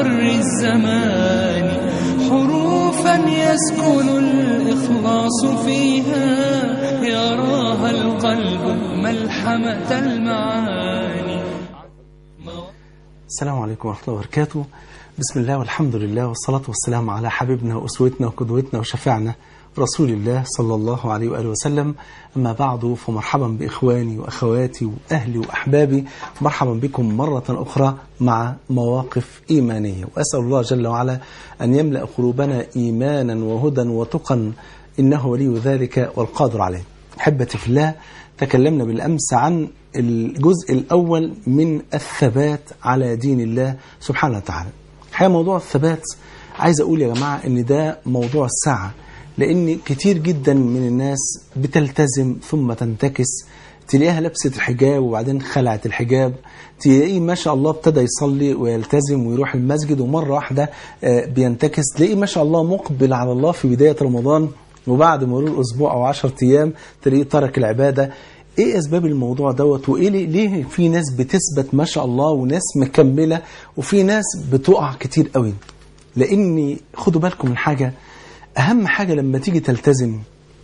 مر الزمان حروفا يسكن الإخلاص فيها يراها القلب ملحمة المعاني السلام عليكم ورحمة الله وبركاته بسم الله والحمد لله والصلاة والسلام على حبيبنا وأسوتنا وقدوتنا وشفيعنا رسول الله صلى الله عليه وآله وسلم أما بعد فمرحبا بإخواني وأخواتي وأهلي وأحبابي مرحبا بكم مرة أخرى مع مواقف إيمانية وأسأل الله جل وعلا أن يملأ قلوبنا إيمانا وهدى وتقا إنه ولي ذلك والقادر عليه أحبتي في الله تكلمنا بالأمس عن الجزء الأول من الثبات على دين الله سبحانه وتعالى الحقيقة موضوع الثبات عايز أقول يا جماعة أن ده موضوع الساعة لأن كتير جدا من الناس بتلتزم ثم تنتكس تلاقيها لبست الحجاب وبعدين خلعت الحجاب تلاقيه ما شاء الله ابتدى يصلي ويلتزم ويروح المسجد ومرة واحدة بينتكس تلاقيه ما شاء الله مقبل على الله في بداية رمضان وبعد مرور أسبوع أو عشرة أيام تلاقيه ترك العبادة ايه اسباب الموضوع دوت وايه ليه في ناس بتثبت ما شاء الله وناس مكمله وفي ناس بتقع كتير قوي لاني خدوا بالكم من حاجه اهم حاجه لما تيجي تلتزم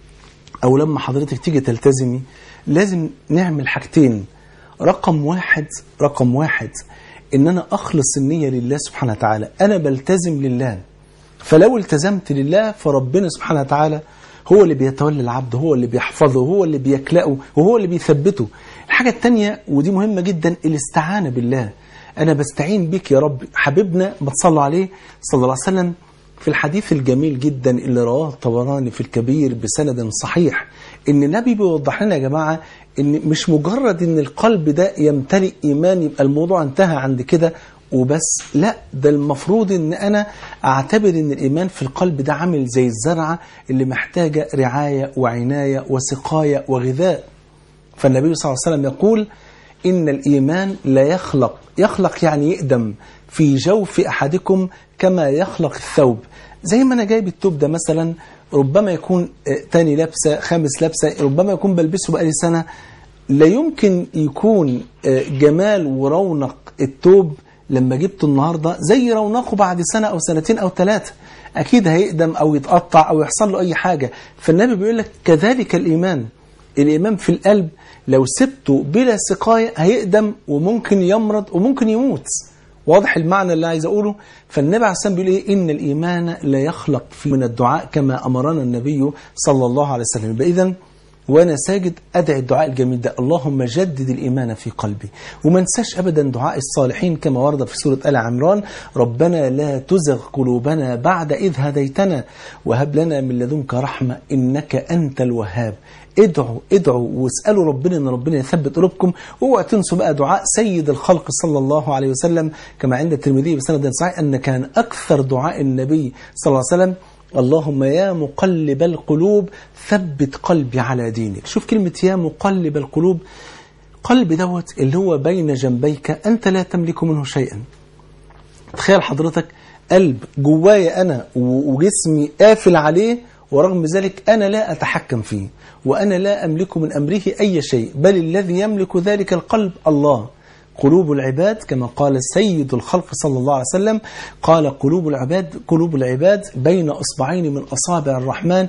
او لما حضرتك تيجي تلتزمي لازم نعمل حاجتين رقم واحد رقم واحد ان انا اخلص النيه لله سبحانه وتعالى انا بلتزم لله فلو التزمت لله فربنا سبحانه وتعالى هو اللي بيتولى العبد هو اللي بيحفظه هو اللي بيكلأه وهو اللي بيثبته الحاجة التانية ودي مهمة جدا الاستعانة بالله أنا بستعين بك يا رب حبيبنا ما تصلوا عليه صلى الله عليه وسلم في الحديث الجميل جدا اللي رواه الطبراني في الكبير بسند صحيح ان النبي بيوضح لنا يا جماعة ان مش مجرد ان القلب ده يمتلئ ايمان يبقى الموضوع انتهى عند كده وبس لا ده المفروض ان انا اعتبر ان الايمان في القلب ده عامل زي الزرعه اللي محتاجه رعايه وعنايه وسقايه وغذاء فالنبي صلى الله عليه وسلم يقول ان الايمان لا يخلق يخلق يعني يقدم في جوف احدكم كما يخلق الثوب زي ما انا جايب الثوب ده مثلا ربما يكون تاني لابسه خامس لابسه ربما يكون بلبسه بقالي سنه لا يمكن يكون جمال ورونق الثوب لما جبته النهاردة زي رونقه بعد سنة أو سنتين أو ثلاثة أكيد هيقدم أو يتقطع أو يحصل له أي حاجة فالنبي بيقول لك كذلك الإيمان الإيمان في القلب لو سبته بلا سقاية هيقدم وممكن يمرض وممكن يموت واضح المعنى اللي عايز أقوله فالنبي عليه السلام بيقول إيه إن الإيمان لا يخلق في من الدعاء كما أمرنا النبي صلى الله عليه وسلم إذن وانا ساجد ادعي الدعاء الجميل ده اللهم جدد الايمان في قلبي وما انساش ابدا دعاء الصالحين كما ورد في سوره ال عمران ربنا لا تزغ قلوبنا بعد اذ هديتنا وهب لنا من لدنك رحمه انك انت الوهاب ادعوا ادعوا واسالوا ربنا ان ربنا يثبت قلوبكم واوعوا تنسوا بقى دعاء سيد الخلق صلى الله عليه وسلم كما عند الترمذي بسند صحيح ان كان اكثر دعاء النبي صلى الله عليه وسلم اللهم يا مقلب القلوب ثبت قلبي على دينك شوف كلمة يا مقلب القلوب قلب دوت اللي هو بين جنبيك أنت لا تملك منه شيئا تخيل حضرتك قلب جوايا أنا وجسمي قافل عليه ورغم ذلك أنا لا أتحكم فيه وأنا لا أملك من أمره أي شيء بل الذي يملك ذلك القلب الله قلوب العباد كما قال سيد الخلق صلى الله عليه وسلم قال قلوب العباد قلوب العباد بين أصبعين من أصابع الرحمن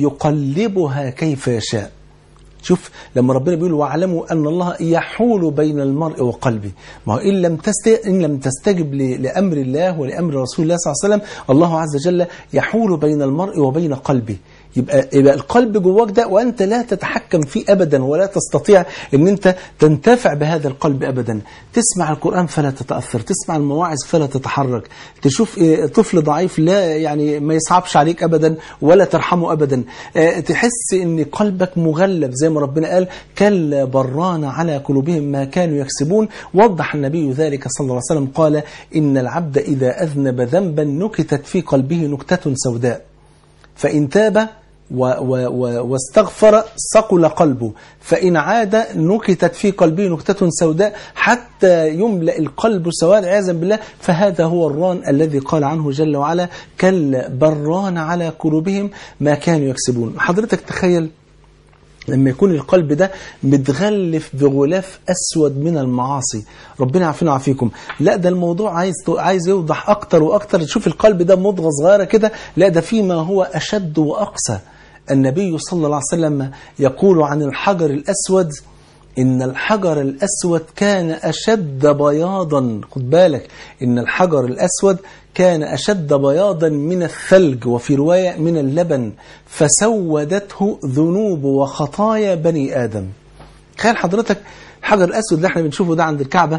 يقلبها كيف يشاء شوف لما ربنا بيقول واعلموا ان الله يحول بين المرء وقلبه ما هو ان لم ان لم تستجب لامر الله ولامر رسول الله صلى الله عليه وسلم الله عز وجل يحول بين المرء وبين قلبه يبقى, يبقى القلب جواك ده وانت لا تتحكم فيه ابدا ولا تستطيع ان انت تنتفع بهذا القلب ابدا تسمع القران فلا تتاثر تسمع المواعظ فلا تتحرك تشوف طفل ضعيف لا يعني ما يصعبش عليك ابدا ولا ترحمه ابدا تحس ان قلبك مغلب زي ما ربنا قال كلا بران على قلوبهم ما كانوا يكسبون وضح النبي ذلك صلى الله عليه وسلم قال ان العبد اذا اذنب ذنبا نكتت في قلبه نكته سوداء فان تاب و و و واستغفر صقل قلبه فإن عاد نكتت في قلبه نكتة سوداء حتى يملأ القلب سواد عياذا بالله فهذا هو الران الذي قال عنه جل وعلا كلا بران على قلوبهم ما كانوا يكسبون حضرتك تخيل لما يكون القلب ده متغلف بغلاف اسود من المعاصي ربنا يعافينا ويعافيكم لا ده الموضوع عايز عايز يوضح اكتر واكتر تشوف القلب ده مضغه صغيره كده لا ده فيما هو اشد واقسى النبي صلى الله عليه وسلم يقول عن الحجر الاسود إن الحجر الأسود كان أشد بياضا خد بالك إن الحجر الأسود كان أشد بياضا من الثلج وفي رواية من اللبن فسودته ذنوب وخطايا بني آدم تخيل حضرتك الحجر الأسود اللي احنا بنشوفه ده عند الكعبة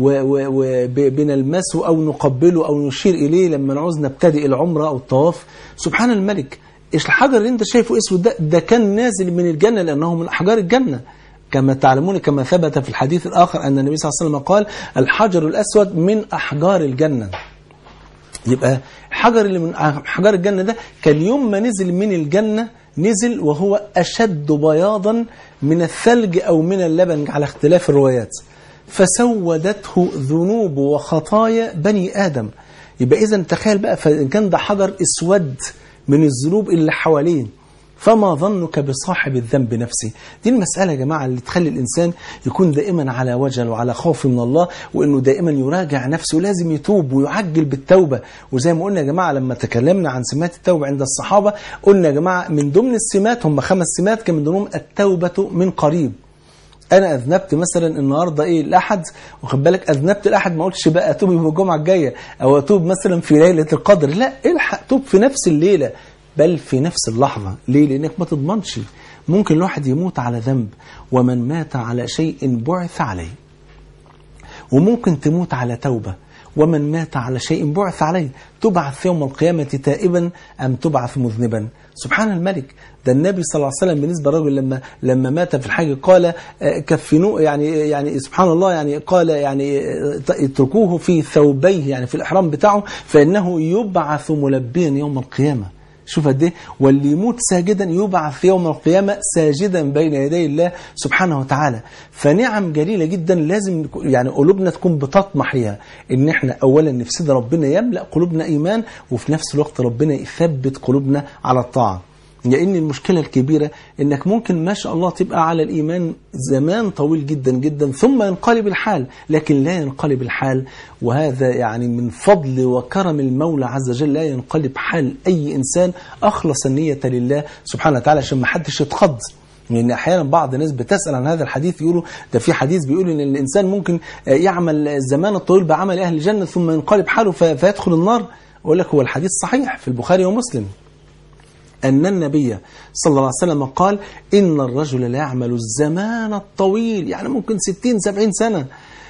وبنلمسه أو نقبله أو نشير إليه لما نعوز نبتدئ العمرة أو الطواف سبحان الملك إيش الحجر اللي انت شايفه اسود ده ده كان نازل من الجنة لأنه من أحجار الجنة كما تعلمون كما ثبت في الحديث الآخر أن النبي صلى الله عليه وسلم قال الحجر الأسود من أحجار الجنة يبقى الحجر اللي من أحجار الجنة ده كان يوم ما نزل من الجنة نزل وهو أشد بياضا من الثلج أو من اللبن على اختلاف الروايات فسودته ذنوب وخطايا بني آدم يبقى إذا تخيل بقى فإن كان ده حجر اسود من الذنوب اللي حواليه فما ظنك بصاحب الذنب نفسه دي المسألة يا جماعة اللي تخلي الإنسان يكون دائما على وجل وعلى خوف من الله وإنه دائما يراجع نفسه لازم يتوب ويعجل بالتوبة وزي ما قلنا يا جماعة لما تكلمنا عن سمات التوبة عند الصحابة قلنا يا جماعة من ضمن السمات هم خمس سمات كان من ضمنهم التوبة من قريب انا اذنبت مثلا النهارده ايه الاحد واخد بالك اذنبت الاحد ما قلتش بقى اتوب يوم الجمعه الجايه او اتوب مثلا في ليله القدر لا الحق توب في نفس الليله بل في نفس اللحظه ليه لانك ما تضمنش ممكن الواحد يموت على ذنب ومن مات على شيء بعث عليه وممكن تموت على توبه ومن مات على شيء بعث عليه تبعث يوم القيامة تائبا أم تبعث مذنبا سبحان الملك ده النبي صلى الله عليه وسلم بالنسبة للرجل لما لما مات في الحج قال كفنوه يعني يعني سبحان الله يعني قال يعني اتركوه في ثوبيه يعني في الإحرام بتاعه فإنه يبعث ملبيا يوم القيامة شوف قد ايه واللي يموت ساجدا يبعث يوم القيامه ساجدا بين يدي الله سبحانه وتعالى فنعم جليله جدا لازم يعني قلوبنا تكون بتطمح ليها ان احنا اولا نفسنا ربنا يملا قلوبنا ايمان وفي نفس الوقت ربنا يثبت قلوبنا على الطاعه لان المشكله الكبيره انك ممكن ما شاء الله تبقى على الايمان زمان طويل جدا جدا ثم ينقلب الحال لكن لا ينقلب الحال وهذا يعني من فضل وكرم المولى عز وجل لا ينقلب حال اي انسان اخلص النيه لله سبحانه وتعالى عشان ما حدش يتخض لان احيانا بعض الناس بتسال عن هذا الحديث يقولوا ده في حديث بيقول ان الانسان ممكن يعمل الزمان الطويل بعمل اهل الجنه ثم ينقلب حاله فيدخل النار اقول لك هو الحديث صحيح في البخاري ومسلم أن النبي صلى الله عليه وسلم قال إن الرجل لا يعمل الزمان الطويل يعني ممكن ستين سبعين سنة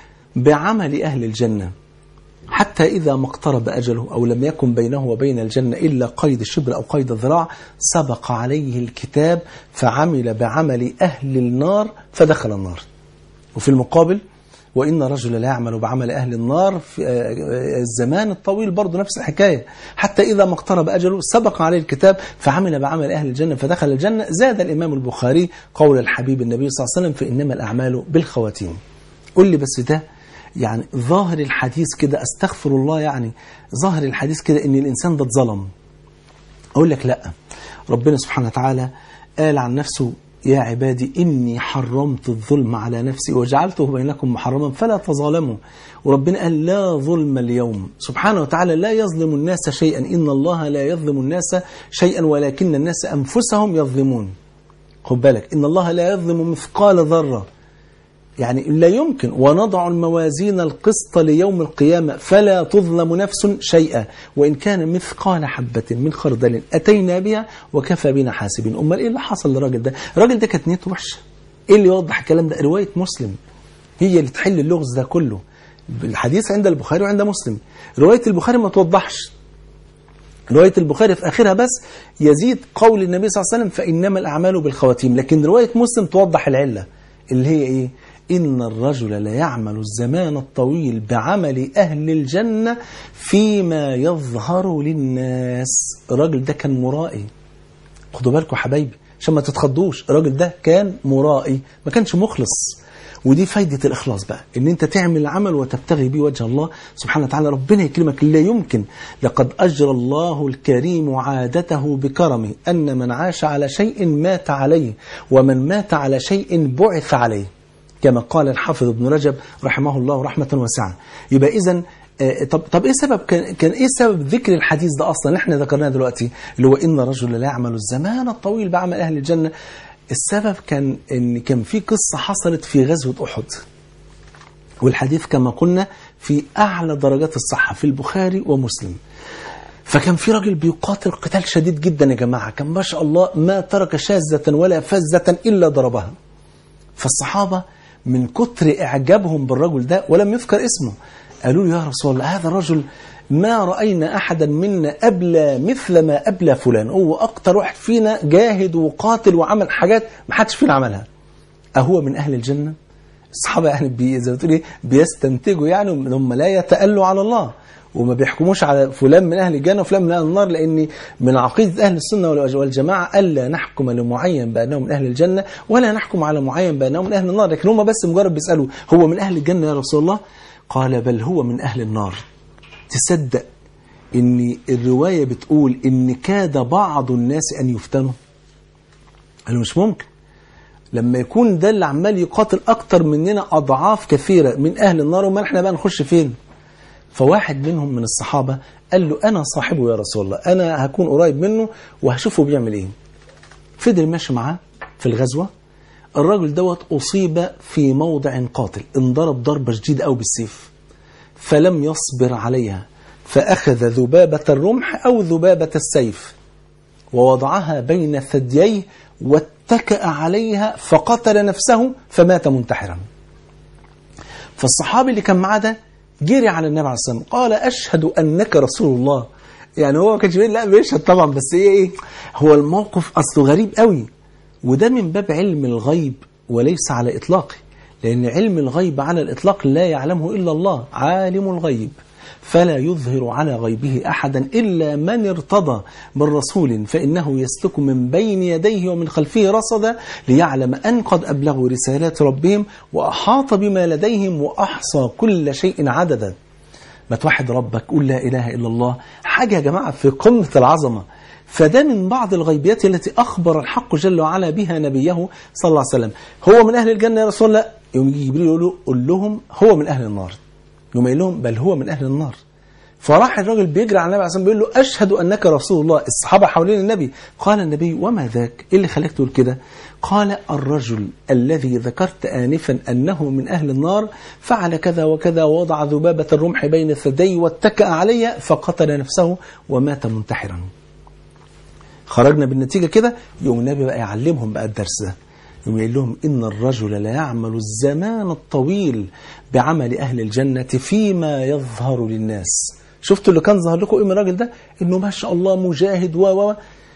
بعمل أهل الجنة حتى إذا ما اقترب أجله أو لم يكن بينه وبين الجنة إلا قيد الشبر أو قيد الذراع سبق عليه الكتاب فعمل بعمل أهل النار فدخل النار وفي المقابل وإن رجل لا يعمل بعمل أهل النار في الزمان الطويل برضه نفس الحكاية حتى إذا ما اقترب أجله سبق عليه الكتاب فعمل بعمل أهل الجنة فدخل الجنة زاد الإمام البخاري قول الحبيب النبي صلى الله عليه وسلم فإنما الأعمال بالخواتيم قل لي بس ده يعني ظاهر الحديث كده استغفر الله يعني ظاهر الحديث كده ان الانسان ده اتظلم اقول لك لا ربنا سبحانه وتعالى قال عن نفسه يا عبادي إني حرمت الظلم على نفسي وجعلته بينكم محرما فلا تظالموا وربنا قال لا ظلم اليوم سبحانه وتعالى لا يظلم الناس شيئا إن الله لا يظلم الناس شيئا ولكن الناس أنفسهم يظلمون خد بالك إن الله لا يظلم مثقال ذرة يعني لا يمكن ونضع الموازين القسط ليوم القيامة فلا تظلم نفس شيئا وإن كان مثقال حبة من خردل أتينا بها وكفى بنا حاسبين أمال إيه اللي حصل للراجل ده الراجل ده كانت نيته وحشة إيه اللي يوضح الكلام ده رواية مسلم هي اللي تحل اللغز ده كله الحديث عند البخاري وعند مسلم رواية البخاري ما توضحش رواية البخاري في آخرها بس يزيد قول النبي صلى الله عليه وسلم فإنما الأعمال بالخواتيم لكن رواية مسلم توضح العلة اللي هي إيه إن الرجل ليعمل الزمان الطويل بعمل أهل الجنة فيما يظهر للناس الراجل ده كان مرائي خدوا بالكم حبايبي عشان ما تتخضوش الراجل ده كان مرائي ما كانش مخلص ودي فايدة الإخلاص بقى إن أنت تعمل العمل وتبتغي به وجه الله سبحانه وتعالى ربنا يكرمك لا يمكن لقد أجرى الله الكريم عادته بكرمه أن من عاش على شيء مات عليه ومن مات على شيء بعث عليه كما قال الحافظ ابن رجب رحمه الله رحمة واسعة يبقى إذا طب طب ايه سبب كان, كان ايه سبب ذكر الحديث ده اصلا احنا ذكرناه دلوقتي اللي هو ان الرجل لا يعمل الزمان الطويل بعمل اهل الجنه السبب كان ان كان في قصه حصلت في غزوه احد والحديث كما قلنا في اعلى درجات الصحه في البخاري ومسلم فكان في راجل بيقاتل قتال شديد جدا يا جماعه كان ما شاء الله ما ترك شاذة ولا فزة الا ضربها فالصحابه من كتر اعجابهم بالرجل ده ولم يذكر اسمه قالوا له يا رسول الله هذا الرجل ما رأينا أحدا منا أبلى مثل ما أبلى فلان هو أكتر واحد فينا جاهد وقاتل وعمل حاجات ما حدش فينا عملها أهو من أهل الجنة الصحابة يعني بي زي ما تقول بيستنتجوا يعني ان هم لا يتألوا على الله وما بيحكموش على فلان من أهل الجنة وفلان من أهل النار لأن من عقيدة أهل السنة والجماعة ألا نحكم لمعين بأنه من أهل الجنة ولا نحكم على معين بأنه من أهل النار لكن هم بس مجرد بيسألوا هو من أهل الجنة يا رسول الله قال بل هو من أهل النار تصدق ان الرواية بتقول ان كاد بعض الناس ان يفتنوا قالوا مش ممكن لما يكون ده اللي عمال يقاتل اكتر مننا اضعاف كثيرة من اهل النار وما احنا بقى نخش فين فواحد منهم من الصحابة قال له انا صاحبه يا رسول الله انا هكون قريب منه وهشوفه بيعمل ايه فضل ماشي معاه في الغزوة الراجل دوت أصيب في موضع قاتل انضرب ضربة شديدة أو بالسيف فلم يصبر عليها فأخذ ذبابة الرمح أو ذبابة السيف ووضعها بين ثدييه واتكأ عليها فقتل نفسه فمات منتحرا فالصحابي اللي كان معاه ده جري على النبي عليه الصلاة والسلام قال أشهد أنك رسول الله يعني هو ما كانش لا بيشهد طبعا بس ايه ايه هو الموقف اصله غريب قوي وده من باب علم الغيب وليس على إطلاقه لأن علم الغيب على الإطلاق لا يعلمه إلا الله عالم الغيب فلا يظهر على غيبه أحدا إلا من ارتضى من رسول فإنه يسلك من بين يديه ومن خلفه رصدا ليعلم أن قد أبلغوا رسالات ربهم وأحاط بما لديهم وأحصى كل شيء عددا ما توحد ربك قول لا إله إلا الله حاجة يا جماعة في قمة العظمة فده من بعض الغيبيات التي أخبر الحق جل وعلا بها نبيه صلى الله عليه وسلم هو من أهل الجنة يا رسول الله يوم يجي جبريل يقول له قل لهم هو من أهل النار يوم يقول لهم بل هو من أهل النار فراح الراجل بيجري على النبي عليه الصلاه بيقول له أشهد أنك رسول الله الصحابة حوالين النبي قال النبي وما ذاك إيه اللي خلاك تقول كده قال الرجل الذي ذكرت آنفا أنه من أهل النار فعل كذا وكذا ووضع ذبابة الرمح بين الثدي واتكأ علي فقتل نفسه ومات منتحرا خرجنا بالنتيجة كده يوم النبي بقى يعلمهم بقى الدرس ده يوم يقول لهم إن الرجل لا يعمل الزمان الطويل بعمل أهل الجنة فيما يظهر للناس شفتوا اللي كان ظهر لكم إيه من الراجل ده إنه ما شاء الله مجاهد و و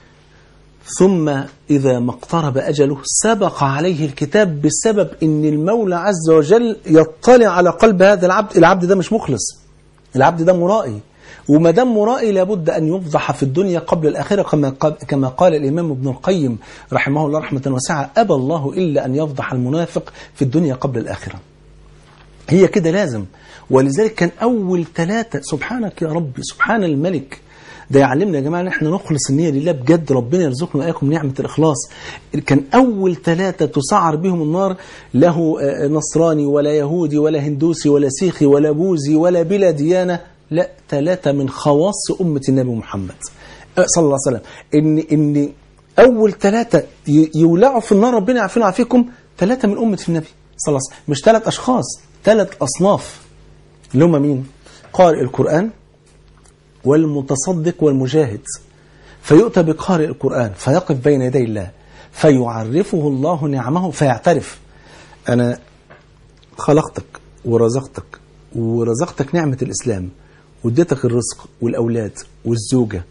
ثم إذا ما اقترب أجله سبق عليه الكتاب بسبب إن المولى عز وجل يطلع على قلب هذا العبد العبد ده مش مخلص العبد ده مرائي وما دام مرائي لابد أن يفضح في الدنيا قبل الآخرة كما كما قال الإمام ابن القيم رحمه الله رحمة واسعة أبى الله إلا أن يفضح المنافق في الدنيا قبل الآخرة هي كده لازم ولذلك كان أول ثلاثة سبحانك يا ربي سبحان الملك ده يعلمنا يا جماعة ان احنا نخلص النية لله بجد ربنا يرزقنا وإياكم نعمة الإخلاص كان أول ثلاثة تسعر بهم النار له نصراني ولا يهودي ولا هندوسي ولا سيخي ولا بوذي ولا بلا ديانة لا ثلاثة من خواص أمة النبي محمد صلى الله عليه وسلم إن, إن أول ثلاثة يولعوا في النار ربنا يعافينا ويعافيكم ثلاثة من أمة النبي صلى الله عليه وسلم مش ثلاث أشخاص ثلاث أصناف اللي هم مين قارئ القرآن والمتصدق والمجاهد فيؤتى بقارئ القرآن فيقف بين يدي الله فيعرفه الله نعمه فيعترف أنا خلقتك ورزقتك ورزقتك نعمة الإسلام واديتك الرزق والأولاد والزوجة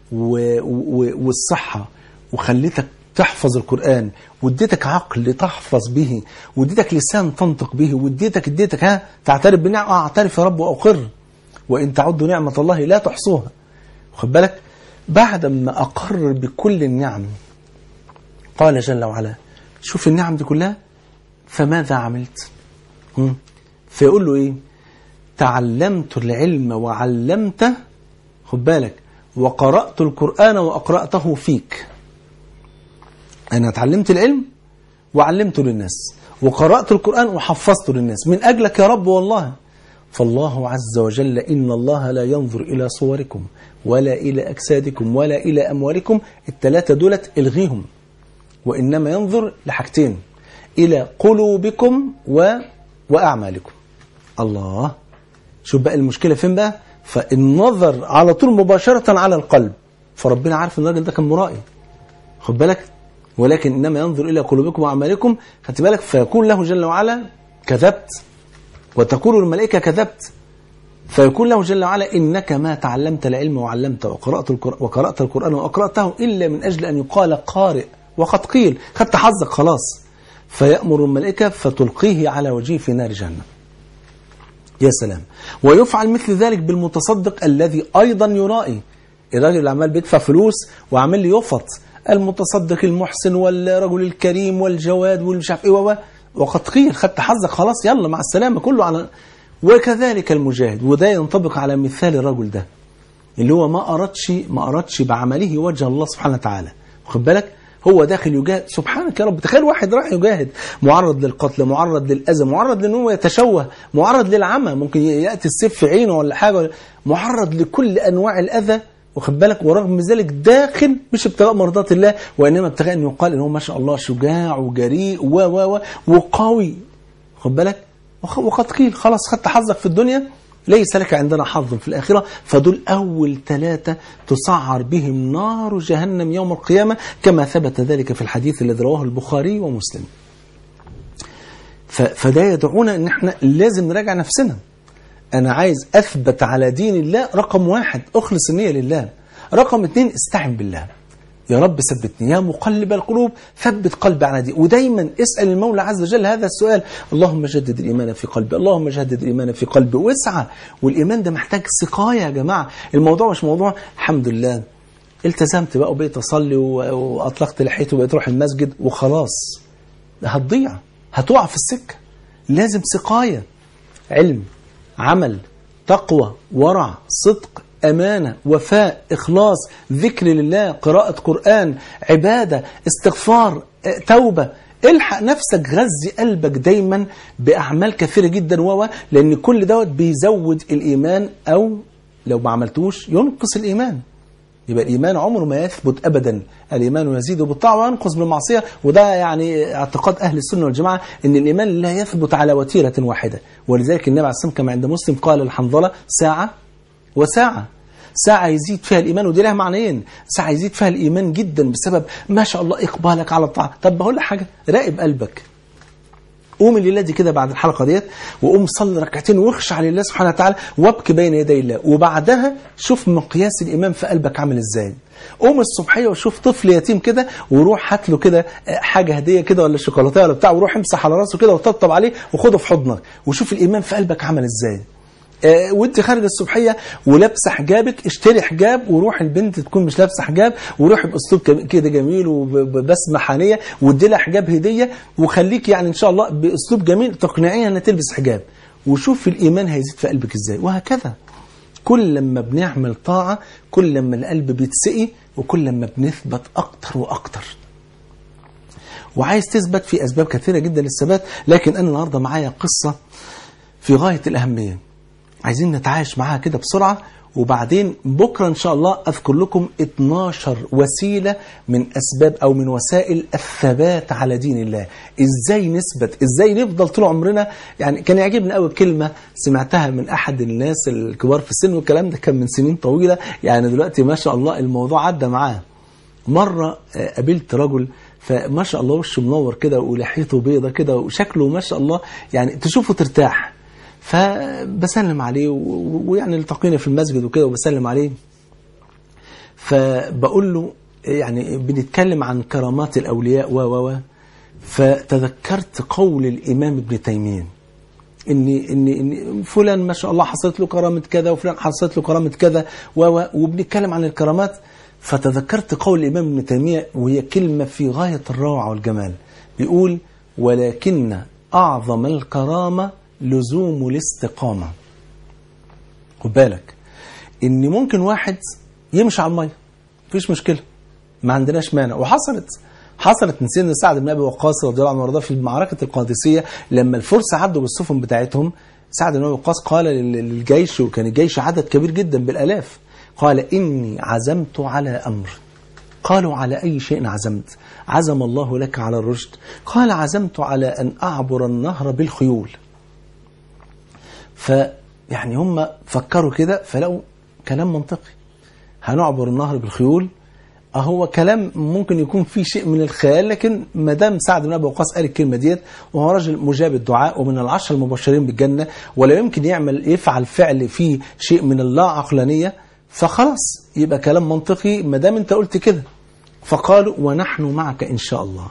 والصحة وخليتك تحفظ القرآن واديتك عقل تحفظ به واديتك لسان تنطق به واديتك اديتك ها تعترف بنعمة اعترف يا رب وأقر وإن تعدوا نعمة الله لا تحصوها خد بالك بعد ما أقر بكل النعم قال جل وعلا شوف النعم دي كلها فماذا عملت مم. فيقول له ايه تعلمت العلم وعلمته خد بالك وقرأت القرآن وأقرأته فيك أنا اتعلمت العلم وعلمته للناس وقرأت القرآن وحفظته للناس من أجلك يا رب والله فالله عز وجل إن الله لا ينظر إلى صوركم ولا إلى أجسادكم ولا إلى أموالكم الثلاثة دولت الغيهم وإنما ينظر لحاجتين إلى قلوبكم و... وأعمالكم الله شوف بقى المشكلة فين بقى فالنظر على طول مباشرة على القلب فربنا عارف ان الراجل ده كان مرائي خد بالك ولكن انما ينظر الى قلوبكم واعمالكم خدت بالك فيقول له جل وعلا كذبت وتقول الملائكه كذبت فيقول له جل وعلا انك ما تعلمت العلم وعلمته وقرات القران وقرات القران واقراته الا من اجل ان يقال قارئ وقد قيل خدت حظك خلاص فيامر الملائكه فتلقيه على وجهه في نار جهنم يا سلام ويفعل مثل ذلك بالمتصدق الذي أيضا يرائي الراجل اللي عمال بيدفع فلوس وعمال لي يفط المتصدق المحسن والرجل الكريم والجواد والمش عارف ايه وقد قيل خدت حظك خلاص يلا مع السلامه كله على وكذلك المجاهد وده ينطبق على مثال الرجل ده اللي هو ما أردش ما أردش بعمله وجه الله سبحانه وتعالى واخد بالك هو داخل يجاهد سبحانك يا رب تخيل واحد راح يجاهد معرض للقتل معرض للأذى معرض لأنه يتشوه معرض للعمى ممكن يأتي السيف في عينه ولا حاجة معرض لكل أنواع الأذى واخد بالك ورغم ذلك داخل مش ابتغاء مرضات الله وإنما ابتغاء أن يقال إن هو ما شاء الله شجاع وجريء و و و وقوي واخد بالك وقد قيل خلاص خدت حظك في الدنيا ليس لك عندنا حظ في الآخرة فدول أول ثلاثة تسعر بهم نار جهنم يوم القيامة كما ثبت ذلك في الحديث الذي رواه البخاري ومسلم فده يدعونا ان احنا لازم نراجع نفسنا انا عايز اثبت على دين الله رقم واحد اخلص النية لله رقم اثنين استعن بالله يا رب ثبتني يا مقلب القلوب ثبت قلبي على دي ودايما اسأل المولى عز وجل هذا السؤال اللهم جدد الإيمان في قلبي اللهم جدد الإيمان في قلبي واسعى والإيمان ده محتاج سقاية يا جماعة الموضوع مش موضوع الحمد لله التزمت بقى وبقيت أصلي وأطلقت لحيتي وبقيت أروح المسجد وخلاص هتضيع هتقع في السكة لازم سقاية علم عمل تقوى ورع صدق أمانة وفاء إخلاص ذكر لله قراءة قرآن عبادة استغفار توبة الحق نفسك غذي قلبك دايما بأعمال كثيرة جدا و لأن كل دوت بيزود الإيمان أو لو ما عملتوش ينقص الإيمان يبقى الإيمان عمره ما يثبت أبدا الإيمان يزيد بالطاعة وينقص بالمعصية وده يعني اعتقاد أهل السنة والجماعة أن الإيمان لا يثبت على وتيرة واحدة ولذلك النبي عليه الصلاة كما عند مسلم قال الحنظلة ساعة وساعة ساعة يزيد فيها الإيمان ودي لها معنيين ساعة يزيد فيها الإيمان جدا بسبب ما شاء الله إقبالك على الطاعة طب بقول لك حاجة راقب قلبك قوم الليلة دي كده بعد الحلقة ديت وقوم صلي ركعتين واخشع لله سبحانه وتعالى وابكي بين يدي الله وبعدها شوف مقياس الإيمان في قلبك عامل إزاي قوم الصبحية وشوف طفل يتيم كده وروح هات له كده حاجة هدية كده ولا شوكولاتة ولا بتاع وروح امسح على راسه كده وطبطب عليه وخده في حضنك وشوف الإيمان في قلبك عامل إزاي آه وانت خارج الصبحيه ولابسه حجابك اشتري حجاب وروح البنت تكون مش لابسه حجاب وروح باسلوب كده جميل وبسمه حنيه وادي لها حجاب هديه وخليك يعني ان شاء الله باسلوب جميل تقنعيها انها تلبس حجاب وشوف الايمان هيزيد في قلبك ازاي وهكذا كل لما بنعمل طاعه كل لما القلب بيتسقي وكل لما بنثبت اكتر واكتر وعايز تثبت في اسباب كثيره جدا للثبات لكن انا النهارده معايا قصه في غايه الاهميه عايزين نتعايش معاها كده بسرعة وبعدين بكرة إن شاء الله أذكر لكم 12 وسيلة من أسباب أو من وسائل الثبات على دين الله إزاي نثبت إزاي نفضل طول عمرنا يعني كان يعجبني قوي كلمة سمعتها من أحد الناس الكبار في السن والكلام ده كان من سنين طويلة يعني دلوقتي ما شاء الله الموضوع عدى معاه مرة قابلت رجل فما شاء الله وشه منور كده ولحيته بيضة كده وشكله ما شاء الله يعني تشوفه ترتاح فبسلم عليه ويعني التقينا في المسجد وكده وبسلم عليه فبقول له يعني بنتكلم عن كرامات الأولياء و و و فتذكرت قول الإمام ابن تيمية إن إن إن فلان ما شاء الله حصلت له كرامة كذا وفلان حصلت له كرامة كذا و و وبنتكلم عن الكرامات فتذكرت قول الإمام ابن تيمية وهي كلمة في غاية الروعة والجمال بيقول ولكن أعظم الكرامة لزوم الاستقامة خد بالك ان ممكن واحد يمشي على الميه مفيش مشكله ما عندناش مانع وحصلت حصلت من سيدنا سعد بن ابي وقاص رضي الله عنه وارضاه في معركه القادسيه لما الفرس عدوا بالسفن بتاعتهم سعد بن ابي وقاص قال لل- للجيش وكان الجيش عدد كبير جدا بالالاف قال اني عزمت على امر قالوا على أي شيء عزمت عزم الله لك على الرشد قال عزمت على أن أعبر النهر بالخيول فيعني هم فكروا كده فلقوا كلام منطقي هنعبر النهر بالخيول هو كلام ممكن يكون فيه شيء من الخيال لكن ما دام سعد بن ابي وقاص قال الكلمه ديت وهو راجل مجاب الدعاء ومن العشر المبشرين بالجنه ولا يمكن يعمل يفعل فعل فيه شيء من اللا عقلانيه فخلاص يبقى كلام منطقي ما دام انت قلت كده فقالوا ونحن معك ان شاء الله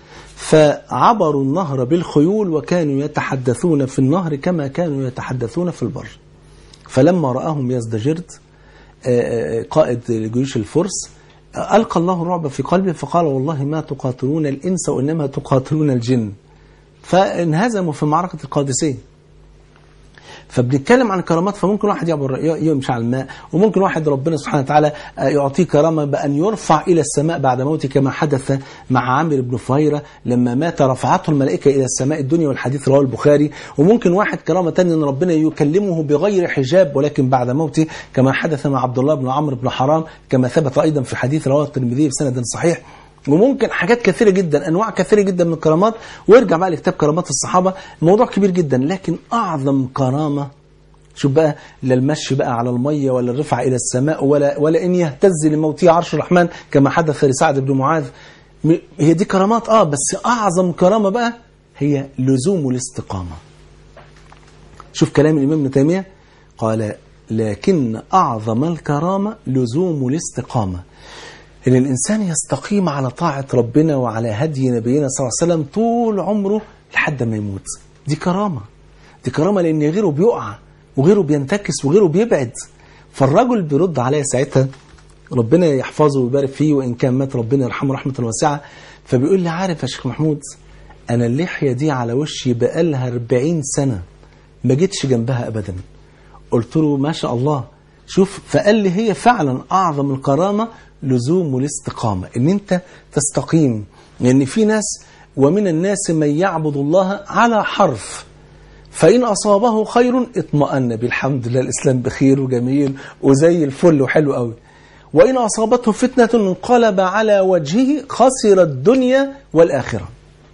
فعبروا النهر بالخيول وكانوا يتحدثون في النهر كما كانوا يتحدثون في البر فلما رآهم يزدجرد آه، آه، قائد جيوش الفرس آه، ألقى الله الرعب في قلبه فقال والله ما تقاتلون الإنس وإنما تقاتلون الجن فانهزموا في معركة القادسية فبنتكلم عن الكرامات فممكن واحد يعبر يمشي على الماء وممكن واحد ربنا سبحانه وتعالى آه، يعطيه كرامة بأن يرفع إلى السماء بعد موته كما حدث مع عامر بن فهيرة لما مات رفعته الملائكة إلى السماء الدنيا والحديث رواه البخاري وممكن واحد كرامة تانية أن ربنا يكلمه بغير حجاب ولكن بعد موته كما حدث مع عبد الله بن عمرو بن حرام كما ثبت أيضا في حديث رواه الترمذي بسند صحيح وممكن حاجات كثيرة جدا أنواع كثيرة جدا من الكرامات ويرجع بقى لكتاب كرامات الصحابة موضوع كبير جدا لكن أعظم كرامة شوف بقى لا المشي بقى على المية ولا الرفع إلى السماء ولا ولا إن يهتز لموته عرش الرحمن كما حدث لسعد بن معاذ م- هي دي كرامات آه بس أعظم كرامة بقى هي لزوم الاستقامة شوف كلام الإمام ابن تيمية قال لكن أعظم الكرامة لزوم الاستقامة إن الإنسان يستقيم على طاعة ربنا وعلى هدي نبينا صلى الله عليه وسلم طول عمره لحد ما يموت دي كرامة دي كرامة لأن غيره بيقع وغيره بينتكس وغيره بيبعد فالرجل بيرد عليا ساعتها ربنا يحفظه ويبارك فيه وإن كان مات ربنا يرحمه رحمة واسعة فبيقول لي عارف يا شيخ محمود أنا اللحية دي على وشي بقالها 40 سنة ما جيتش جنبها أبدا قلت له ما شاء الله شوف فقال لي هي فعلا أعظم الكرامة لزوم الاستقامة إن أنت تستقيم لأن في ناس ومن الناس من يعبد الله على حرف فإن أصابه خير اطمأن بالحمد لله الإسلام بخير وجميل وزي الفل وحلو قوي وإن أصابته فتنة انقلب على وجهه خسر الدنيا والآخرة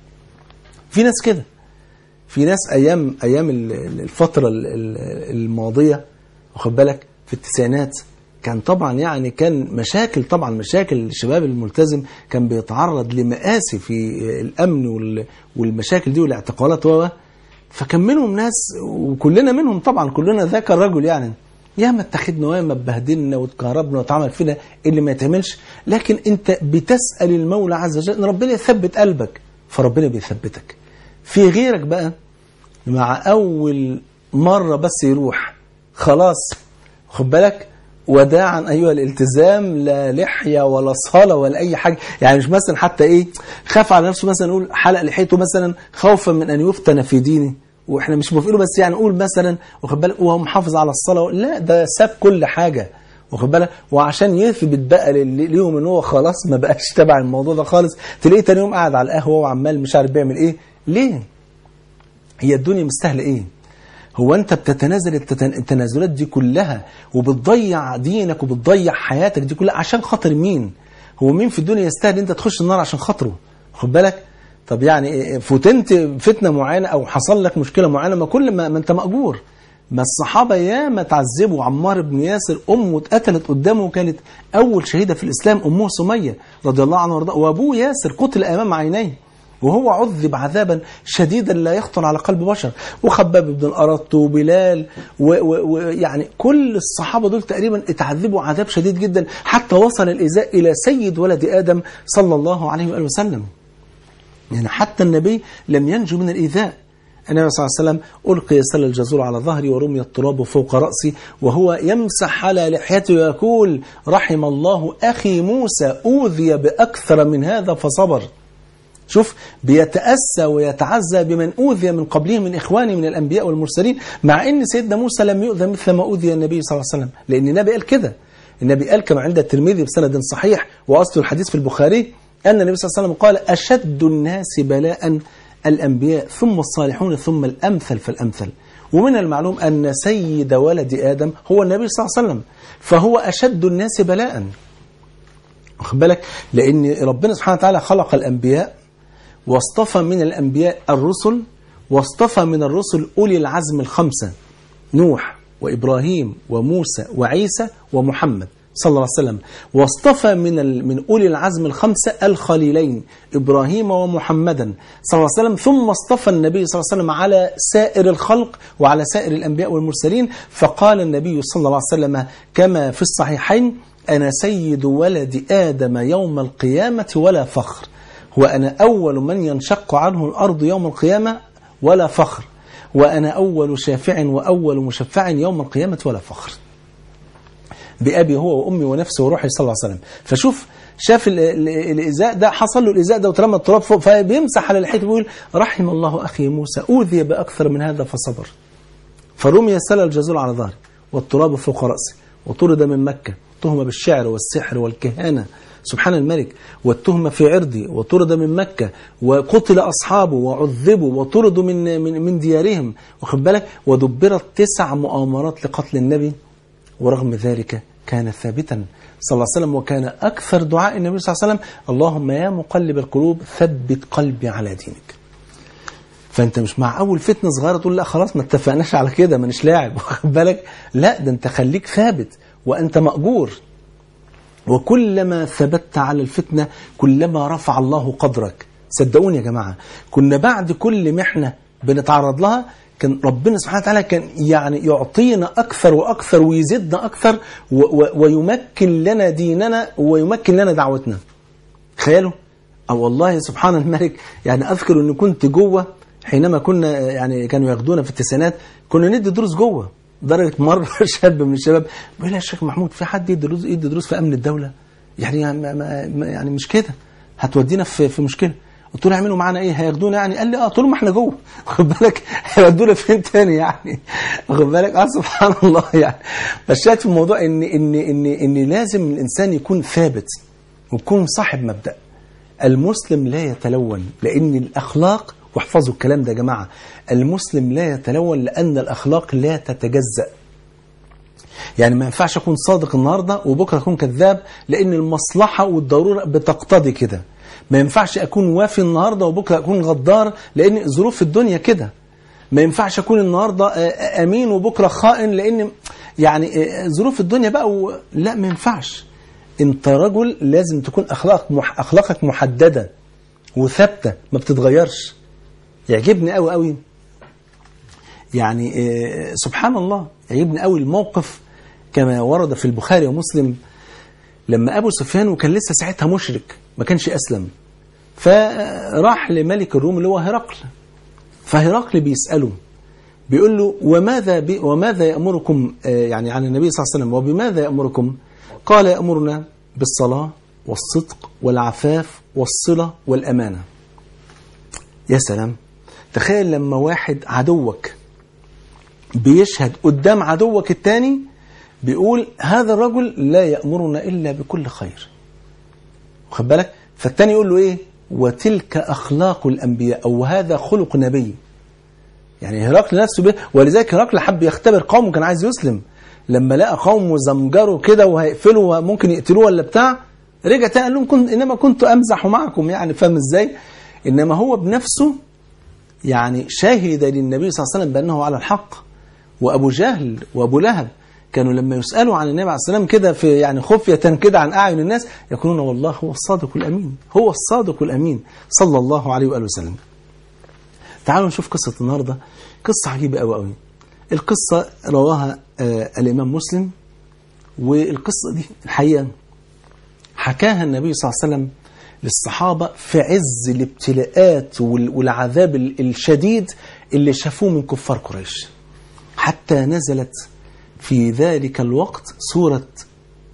في ناس كده في ناس أيام أيام ال- ال- الفترة ال- ال- الماضية واخد بالك في التسعينات كان طبعا يعني كان مشاكل طبعا مشاكل الشباب الملتزم كان بيتعرض لمآسي في الأمن وال- والمشاكل دي والاعتقالات و فكان منهم ناس وكلنا منهم طبعا كلنا ذاك الرجل يعني ياما اتخذنا وياما اتبهدلنا واتكهربنا واتعمل فينا اللي ما يتعملش لكن انت بتسأل المولى عز وجل ان ربنا يثبت قلبك فربنا بيثبتك في غيرك بقى مع اول مرة بس يروح خلاص خد بالك وداعا ايها الالتزام لا لحيه ولا صلاه ولا اي حاجه يعني مش مثلا حتى ايه خاف على نفسه مثلا يقول حلق لحيته مثلا خوفا من ان يفتن في دينه واحنا مش موافقين بس يعني قول مثلا واخد بالك وهو محافظ على الصلاه لا ده ساب كل حاجه واخد بالك وعشان يثبت بقى لل- ليهم ان هو خلاص ما بقاش تبع الموضوع ده خالص تلاقيه تاني يوم قاعد على القهوه وعمال مش عارف بيعمل ايه ليه هي الدنيا مستاهله ايه هو انت بتتنازل التتن- التنازلات دي كلها وبتضيع دينك وبتضيع حياتك دي كلها عشان خاطر مين هو مين في الدنيا يستاهل انت تخش النار عشان خاطره خد بالك طب يعني إيه، فتنت فتنه معينه او حصل لك مشكله معينه ما كل ما, ما انت ماجور ما الصحابه ياما تعذبوا عمار بن ياسر امه اتقتلت قدامه كانت اول شهيده في الاسلام امه سميه رضي الله عنها وارضاها وابوه ياسر قتل امام عينيه وهو عذب عذابا شديدا لا يخطر على قلب بشر وخباب بن الأرط وبلال ويعني كل الصحابة دول تقريبا اتعذبوا عذاب شديد جدا حتى وصل الإزاء إلى سيد ولد آدم صلى الله عليه وآله وسلم يعني حتى النبي لم ينجو من الإيذاء النبي صلى الله عليه وسلم ألقي سل الجزور على ظهري ورمي التراب فوق رأسي وهو يمسح على لحيته ويقول رحم الله أخي موسى أوذي بأكثر من هذا فصبر شوف بيتأسى ويتعزى بمن أوذي من قبله من إخوانه من الأنبياء والمرسلين مع أن سيدنا موسى لم يؤذى مثل ما أوذي النبي صلى الله عليه وسلم لأن النبي قال كده النبي قال كما عند الترمذي بسند صحيح وأصل الحديث في البخاري أن النبي صلى الله عليه وسلم قال أشد الناس بلاء الأنبياء ثم الصالحون ثم الأمثل فالأمثل ومن المعلوم أن سيد ولد آدم هو النبي صلى الله عليه وسلم فهو أشد الناس بلاء واخد بالك لأن ربنا سبحانه وتعالى خلق الأنبياء واصطفى من الأنبياء الرسل واصطفى من الرسل أولي العزم الخمسة نوح وإبراهيم وموسى وعيسى ومحمد صلى الله عليه وسلم واصطفى من ال... من أولي العزم الخمسة الخليلين إبراهيم ومحمدا صلى الله عليه وسلم ثم اصطفى النبي صلى الله عليه وسلم على سائر الخلق وعلى سائر الأنبياء والمرسلين فقال النبي صلى الله عليه وسلم كما في الصحيحين أنا سيد ولد آدم يوم القيامة ولا فخر وأنا أول من ينشق عنه الأرض يوم القيامة ولا فخر وأنا أول شافع وأول مشفع يوم القيامة ولا فخر بأبي هو وأمي ونفسي وروحي صلى الله عليه وسلم فشوف شاف ال- ال- الإزاء ده حصل له الإزاء ده وترمى التراب فوق فبيمسح على لحيته بيقول رحم الله أخي موسى أوذي بأكثر من هذا فصبر فرمي سل الجزور على ظهره والتراب فوق رأسه وطرد من مكة تهم بالشعر والسحر والكهانة سبحان الملك والتهمة في عرضي وطرد من مكة وقتل أصحابه وعذبوا وطردوا من, من, من ديارهم واخد بالك ودبرت تسع مؤامرات لقتل النبي ورغم ذلك كان ثابتا صلى الله عليه وسلم وكان أكثر دعاء النبي صلى الله عليه وسلم اللهم يا مقلب القلوب ثبت قلبي على دينك فانت مش مع اول فتنه صغيره تقول لا خلاص ما اتفقناش على كده مانيش لاعب واخد بالك لا ده انت خليك ثابت وانت ماجور وكلما ثبت على الفتنه كلما رفع الله قدرك صدقوني يا جماعه كنا بعد كل محنه بنتعرض لها كان ربنا سبحانه وتعالى كان يعني يعطينا اكثر واكثر ويزيدنا اكثر و و ويمكن لنا ديننا ويمكن لنا دعوتنا تخيلوا أو والله سبحان الملك يعني أذكر أني كنت جوه حينما كنا يعني كانوا ياخدونا في التسعينات كنا ندي دروس جوه درجة مرة شاب من الشباب بيقول لي يا شيخ محمود في حد يدي دروس يدي دروس في أمن الدولة يعني ما ما ما- يعني مش كده هتودينا في في مشكلة قلت له يعملوا معانا ايه هياخدونا يعني قال لي اه طول ما احنا جوه واخد بالك هيودونا فين تاني يعني واخد بالك اه سبحان الله يعني فالشاهد في الموضوع ان ان ان ان لازم الانسان يكون ثابت ويكون صاحب مبدأ المسلم لا يتلون لأن الأخلاق واحفظوا الكلام ده يا جماعة المسلم لا يتلون لأن الأخلاق لا تتجزأ يعني ما ينفعش أكون صادق النهاردة وبكرة أكون كذاب لأن المصلحة والضرورة بتقتضي كده ما ينفعش أكون وافي النهاردة وبكرة أكون غدار لأن ظروف الدنيا كده ما ينفعش أكون النهاردة آه، أمين وبكرة خائن لأن يعني آه، ظروف الدنيا بقى و... لا ما ينفعش انت رجل لازم تكون اخلاقك مح... اخلاقك محدده وثابته ما بتتغيرش يعجبني قوي قوي يعني آه، سبحان الله يعجبني قوي الموقف كما ورد في البخاري ومسلم لما ابو سفيان وكان لسه ساعتها مشرك ما كانش اسلم فراح لملك الروم اللي هو هرقل فهرقل بيساله بيقول له وماذا بي وماذا يأمركم آه، يعني عن النبي صلى الله عليه وسلم وبماذا يأمركم قال يأمرنا بالصلاة والصدق والعفاف والصلة والأمانة يا سلام تخيل لما واحد عدوك بيشهد قدام عدوك التاني بيقول هذا الرجل لا يأمرنا إلا بكل خير واخد بالك فالتاني يقول له ايه وتلك أخلاق الأنبياء أو هذا خلق نبي يعني هرقل نفسه به ولذلك هرقل حب يختبر قومه كان عايز يسلم لما لقى قومه زمجروا كده وهيقفلوا وممكن يقتلوه ولا بتاع رجع تاني قال لهم كنت انما كنت امزح معكم يعني فاهم ازاي انما هو بنفسه يعني شاهد للنبي صلى الله عليه وسلم بانه على الحق وابو جهل وابو لهب كانوا لما يسالوا عن النبي عليه السلام كده في يعني خفيه كده عن اعين الناس يقولون والله هو الصادق الامين هو الصادق الامين صلى الله عليه واله وسلم تعالوا نشوف قصة النهاردة قصة عجيبة قوي قوي القصة رواها آه الإمام مسلم والقصة دي الحقيقة حكاها النبي صلى الله عليه وسلم للصحابة في عز الابتلاءات وال- والعذاب ال- الشديد اللي شافوه من كفار قريش حتى نزلت في ذلك الوقت سورة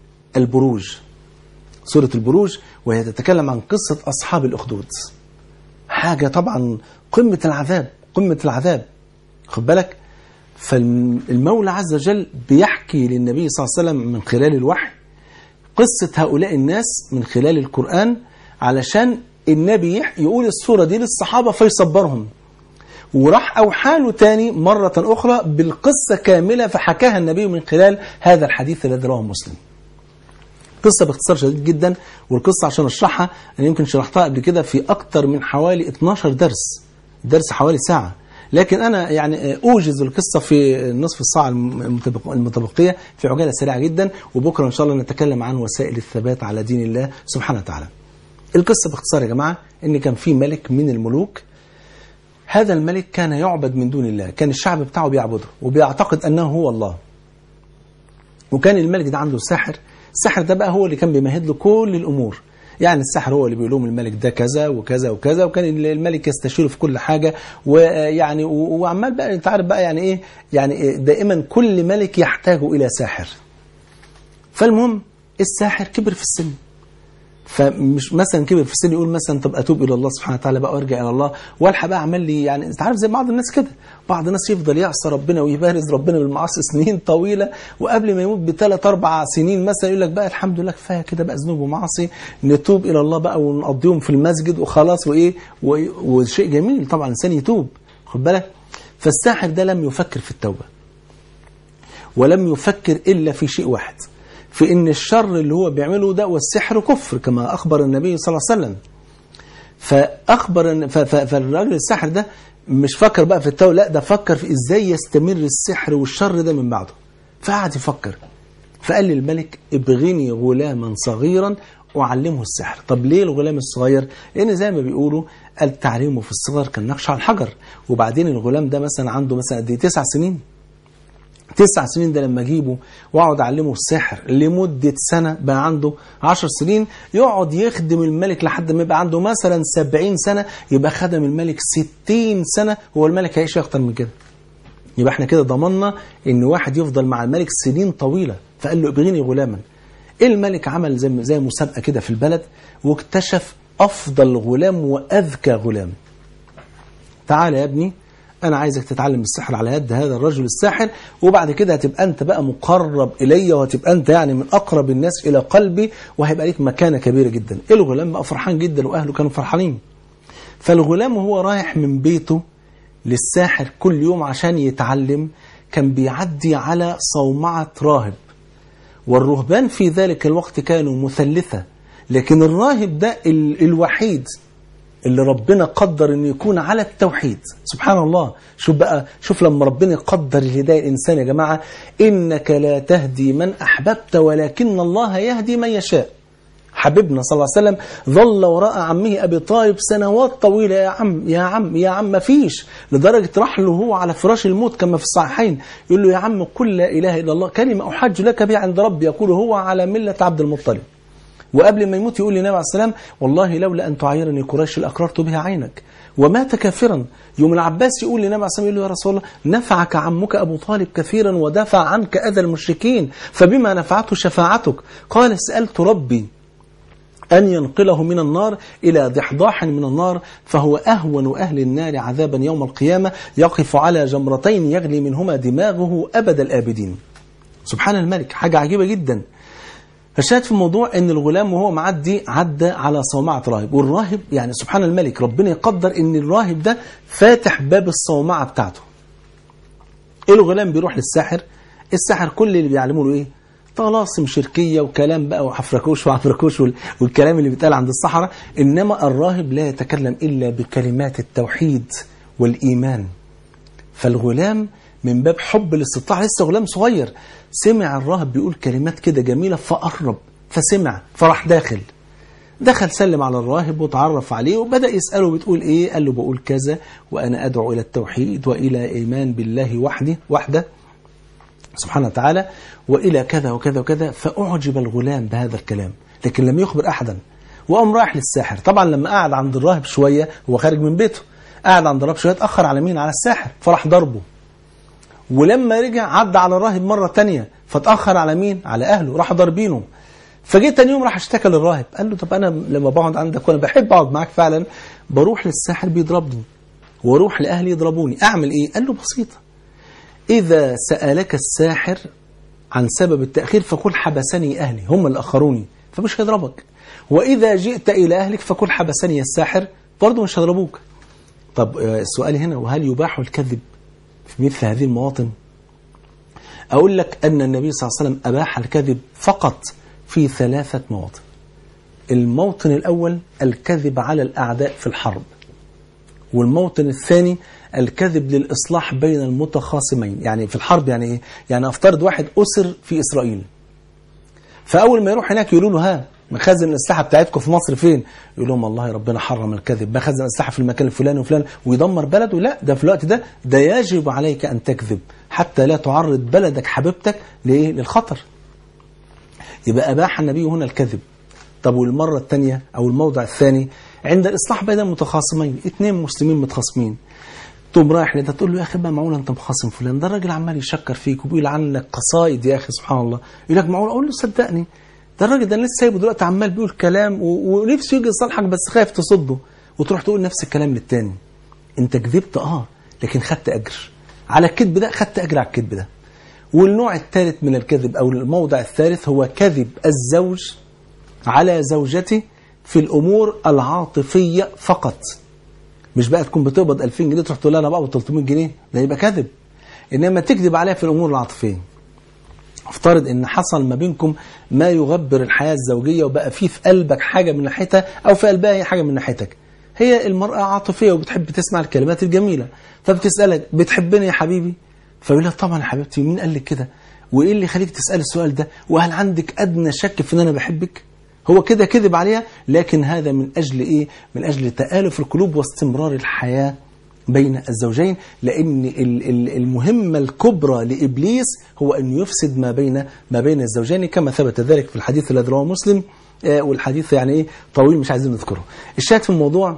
البروج سورة البروج وهي تتكلم عن قصة أصحاب الأخدود حاجة طبعا قمة العذاب قمة العذاب خد بالك فالمولى عز وجل بيحكي للنبي صلى الله عليه وسلم من خلال الوحي قصة هؤلاء الناس من خلال القرآن علشان النبي يقول الصورة دي للصحابة فيصبرهم وراح أوحى له تاني مرة أخرى بالقصة كاملة فحكاها النبي من خلال هذا الحديث الذي رواه مسلم قصة باختصار شديد جدا والقصة عشان اشرحها انا يمكن شرحتها قبل كده في اكتر من حوالي 12 درس درس حوالي ساعة لكن انا يعني اوجز القصة في نصف الساعة المتبقية في عجالة سريعة جدا وبكرة ان شاء الله نتكلم عن وسائل الثبات على دين الله سبحانه وتعالى القصة باختصار يا جماعة ان كان في ملك من الملوك هذا الملك كان يعبد من دون الله كان الشعب بتاعه بيعبده وبيعتقد انه هو الله وكان الملك ده عنده ساحر السحر ده بقى هو اللي كان بيمهد له كل الامور يعني السحر هو اللي بيقول لهم الملك ده كذا وكذا وكذا وكان الملك يستشيره في كل حاجه ويعني وعمال بقى انت عارف بقى يعني ايه يعني دائما كل ملك يحتاج الى ساحر فالمهم الساحر كبر في السن فمش مثلا كبر في السن يقول مثلا طب اتوب الى الله سبحانه وتعالى بقى وارجع الى الله والحق بقى اعمل لي يعني انت عارف زي بعض الناس كده بعض الناس يفضل يعصى ربنا ويبارز ربنا بالمعاصي سنين طويله وقبل ما يموت بثلاث اربع سنين مثلا يقول لك بقى الحمد لله كفايه كده بقى ذنوب ومعاصي نتوب الى الله بقى ونقضيهم في المسجد وخلاص وايه وشيء جميل طبعا الانسان يتوب خد بالك فالساحر ده لم يفكر في التوبه ولم يفكر الا في شيء واحد في ان الشر اللي هو بيعمله ده والسحر كفر كما اخبر النبي صلى الله عليه وسلم فاخبر فالراجل الساحر ده مش فكر بقى في التوبه لا ده فكر في ازاي يستمر السحر والشر ده من بعده فقعد يفكر فقال للملك ابغني غلاما صغيرا اعلمه السحر طب ليه الغلام الصغير لان زي ما بيقولوا التعليم في الصغر كالنقش على الحجر وبعدين الغلام ده مثلا عنده مثلا قد تسع سنين تسع سنين ده لما اجيبه واقعد اعلمه السحر لمده سنه بقى عنده عشر سنين يقعد يخدم الملك لحد ما يبقى عنده مثلا سبعين سنه يبقى خدم الملك ستين سنه هو الملك هيعيش اكتر من كده يبقى احنا كده ضمننا ان واحد يفضل مع الملك سنين طويله فقال له ابغيني غلاما الملك عمل زي زي مسابقه كده في البلد واكتشف افضل غلام واذكى غلام تعال يا ابني انا عايزك تتعلم السحر على يد هذا الرجل الساحر وبعد كده هتبقى انت بقى مقرب الي وهتبقى انت يعني من اقرب الناس الى قلبي وهيبقى ليك مكانه كبيره جدا الغلام بقى فرحان جدا واهله كانوا فرحانين فالغلام وهو رايح من بيته للساحر كل يوم عشان يتعلم كان بيعدي على صومعه راهب والرهبان في ذلك الوقت كانوا مثلثه لكن الراهب ده الوحيد اللي ربنا قدر انه يكون على التوحيد سبحان الله شوف بقى شوف لما ربنا يقدر الهدايه الانسان يا جماعه انك لا تهدي من احببت ولكن الله يهدي من يشاء حبيبنا صلى الله عليه وسلم ظل وراء عمه ابي طالب سنوات طويله يا عم يا عم يا عم ما فيش لدرجه راح له هو على فراش الموت كما في الصحيحين يقول له يا عم قل لا اله الا الله كلمه احج لك بها عند ربي يقول هو على مله عبد المطلب وقبل ما يموت يقول للنبي عليه السلام والله لولا أن تعيرني قريش لأقررت بها عينك ومات كافرا يوم العباس يقول للنبي عليه السلام يقول له يا رسول الله نفعك عمك أبو طالب كثيرا ودافع عنك أذى المشركين فبما نفعته شفاعتك قال سألت ربي أن ينقله من النار إلى ضحضاح من النار فهو أهون أهل النار عذابا يوم القيامة يقف على جمرتين يغلي منهما دماغه أبد الآبدين سبحان الملك حاجة عجيبة جدا فالشاهد في الموضوع ان الغلام وهو معدي عدى على صومعة راهب والراهب يعني سبحان الملك ربنا يقدر ان الراهب ده فاتح باب الصومعة بتاعته الغلام بيروح للساحر الساحر كل اللي بيعلمه له ايه طلاسم شركية وكلام بقى وحفركوش وعفركوش والكلام اللي بيتقال عند الصحراء إنما الراهب لا يتكلم إلا بكلمات التوحيد والإيمان فالغلام من باب حب الاستطاعة لسه غلام صغير سمع الراهب بيقول كلمات كده جميلة فقرب فسمع فراح داخل دخل سلم على الراهب وتعرف عليه وبدأ يسأله بتقول ايه قال له بقول كذا وأنا أدعو إلى التوحيد وإلى إيمان بالله وحده وحده سبحانه وتعالى وإلى كذا وكذا وكذا فأعجب الغلام بهذا الكلام لكن لم يخبر أحدا وقام رايح للساحر طبعا لما قعد عند الراهب شوية هو خارج من بيته قعد عند الراهب شوية اتأخر على مين على الساحر فراح ضربه ولما رجع عدى على الراهب مرة تانية فتأخر على مين على أهله راح ضاربينه فجه تاني يوم راح اشتكى للراهب قال له طب انا لما بقعد عندك وانا بحب اقعد معاك فعلا بروح للساحر بيضربني واروح لاهلي يضربوني اعمل ايه قال له بسيطه اذا سالك الساحر عن سبب التاخير فقل حبسني اهلي هم اللي اخروني فمش هيضربك واذا جئت الى اهلك فقل حبسني الساحر برضه مش هيضربوك طب آه، السؤال هنا وهل يباح الكذب في مثل هذه المواطن أقول لك أن النبي صلى الله عليه وسلم أباح الكذب فقط في ثلاثة مواطن الموطن الأول الكذب على الأعداء في الحرب والموطن الثاني الكذب للإصلاح بين المتخاصمين يعني في الحرب يعني إيه؟ يعني أفترض واحد أسر في إسرائيل فأول ما يروح هناك يقولوا له ها مخازن الأسلحة بتاعتكم في مصر فين؟ يقول لهم والله ربنا حرم الكذب مخازن الأسلحة في المكان الفلاني وفلان ويدمر بلده لا ده في الوقت ده ده يجب عليك أن تكذب حتى لا تعرض بلدك حبيبتك لإيه؟ للخطر يبقى أباح النبي هنا الكذب طب والمرة الثانية أو الموضع الثاني عند الإصلاح بين المتخاصمين اثنين مسلمين متخاصمين تقوم رايح لده تقول له يا اخي بقى معقول انت مخاصم فلان ده الراجل عمال يشكر فيك وبيقول عنك قصايد يا اخي سبحان الله يقول لك معقول اقول له صدقني ده الراجل ده أنا لسه سايبه دلوقتي عمال بيقول كلام و- ونفسه يجي يصالحك بس خايف تصده وتروح تقول نفس الكلام للتاني انت كذبت اه لكن خدت اجر على الكذب ده خدت اجر على الكذب ده والنوع الثالث من الكذب او الموضع الثالث هو كذب الزوج على زوجته في الامور العاطفيه فقط مش بقى تكون بتقبض 2000 جنيه تروح تقول لها انا بقبض 300 جنيه ده يبقى كذب انما تكذب عليها في الامور العاطفيه افترض ان حصل ما بينكم ما يغبر الحياه الزوجيه وبقى فيه في قلبك حاجه من ناحيتها او في قلبها هي حاجه من ناحيتك هي المراه عاطفيه وبتحب تسمع الكلمات الجميله فبتسالك بتحبني يا حبيبي فيقول لها طبعا يا حبيبتي مين قال لك كده وايه اللي يخليك تسال السؤال ده وهل عندك ادنى شك في ان انا بحبك هو كده كذب عليها لكن هذا من اجل ايه من اجل تالف القلوب واستمرار الحياه بين الزوجين لان ال- ال- المهمه الكبرى لابليس هو ان يفسد ما بين ما بين الزوجين كما ثبت ذلك في الحديث الذي رواه مسلم آه، والحديث يعني ايه طويل مش عايزين نذكره الشاهد في الموضوع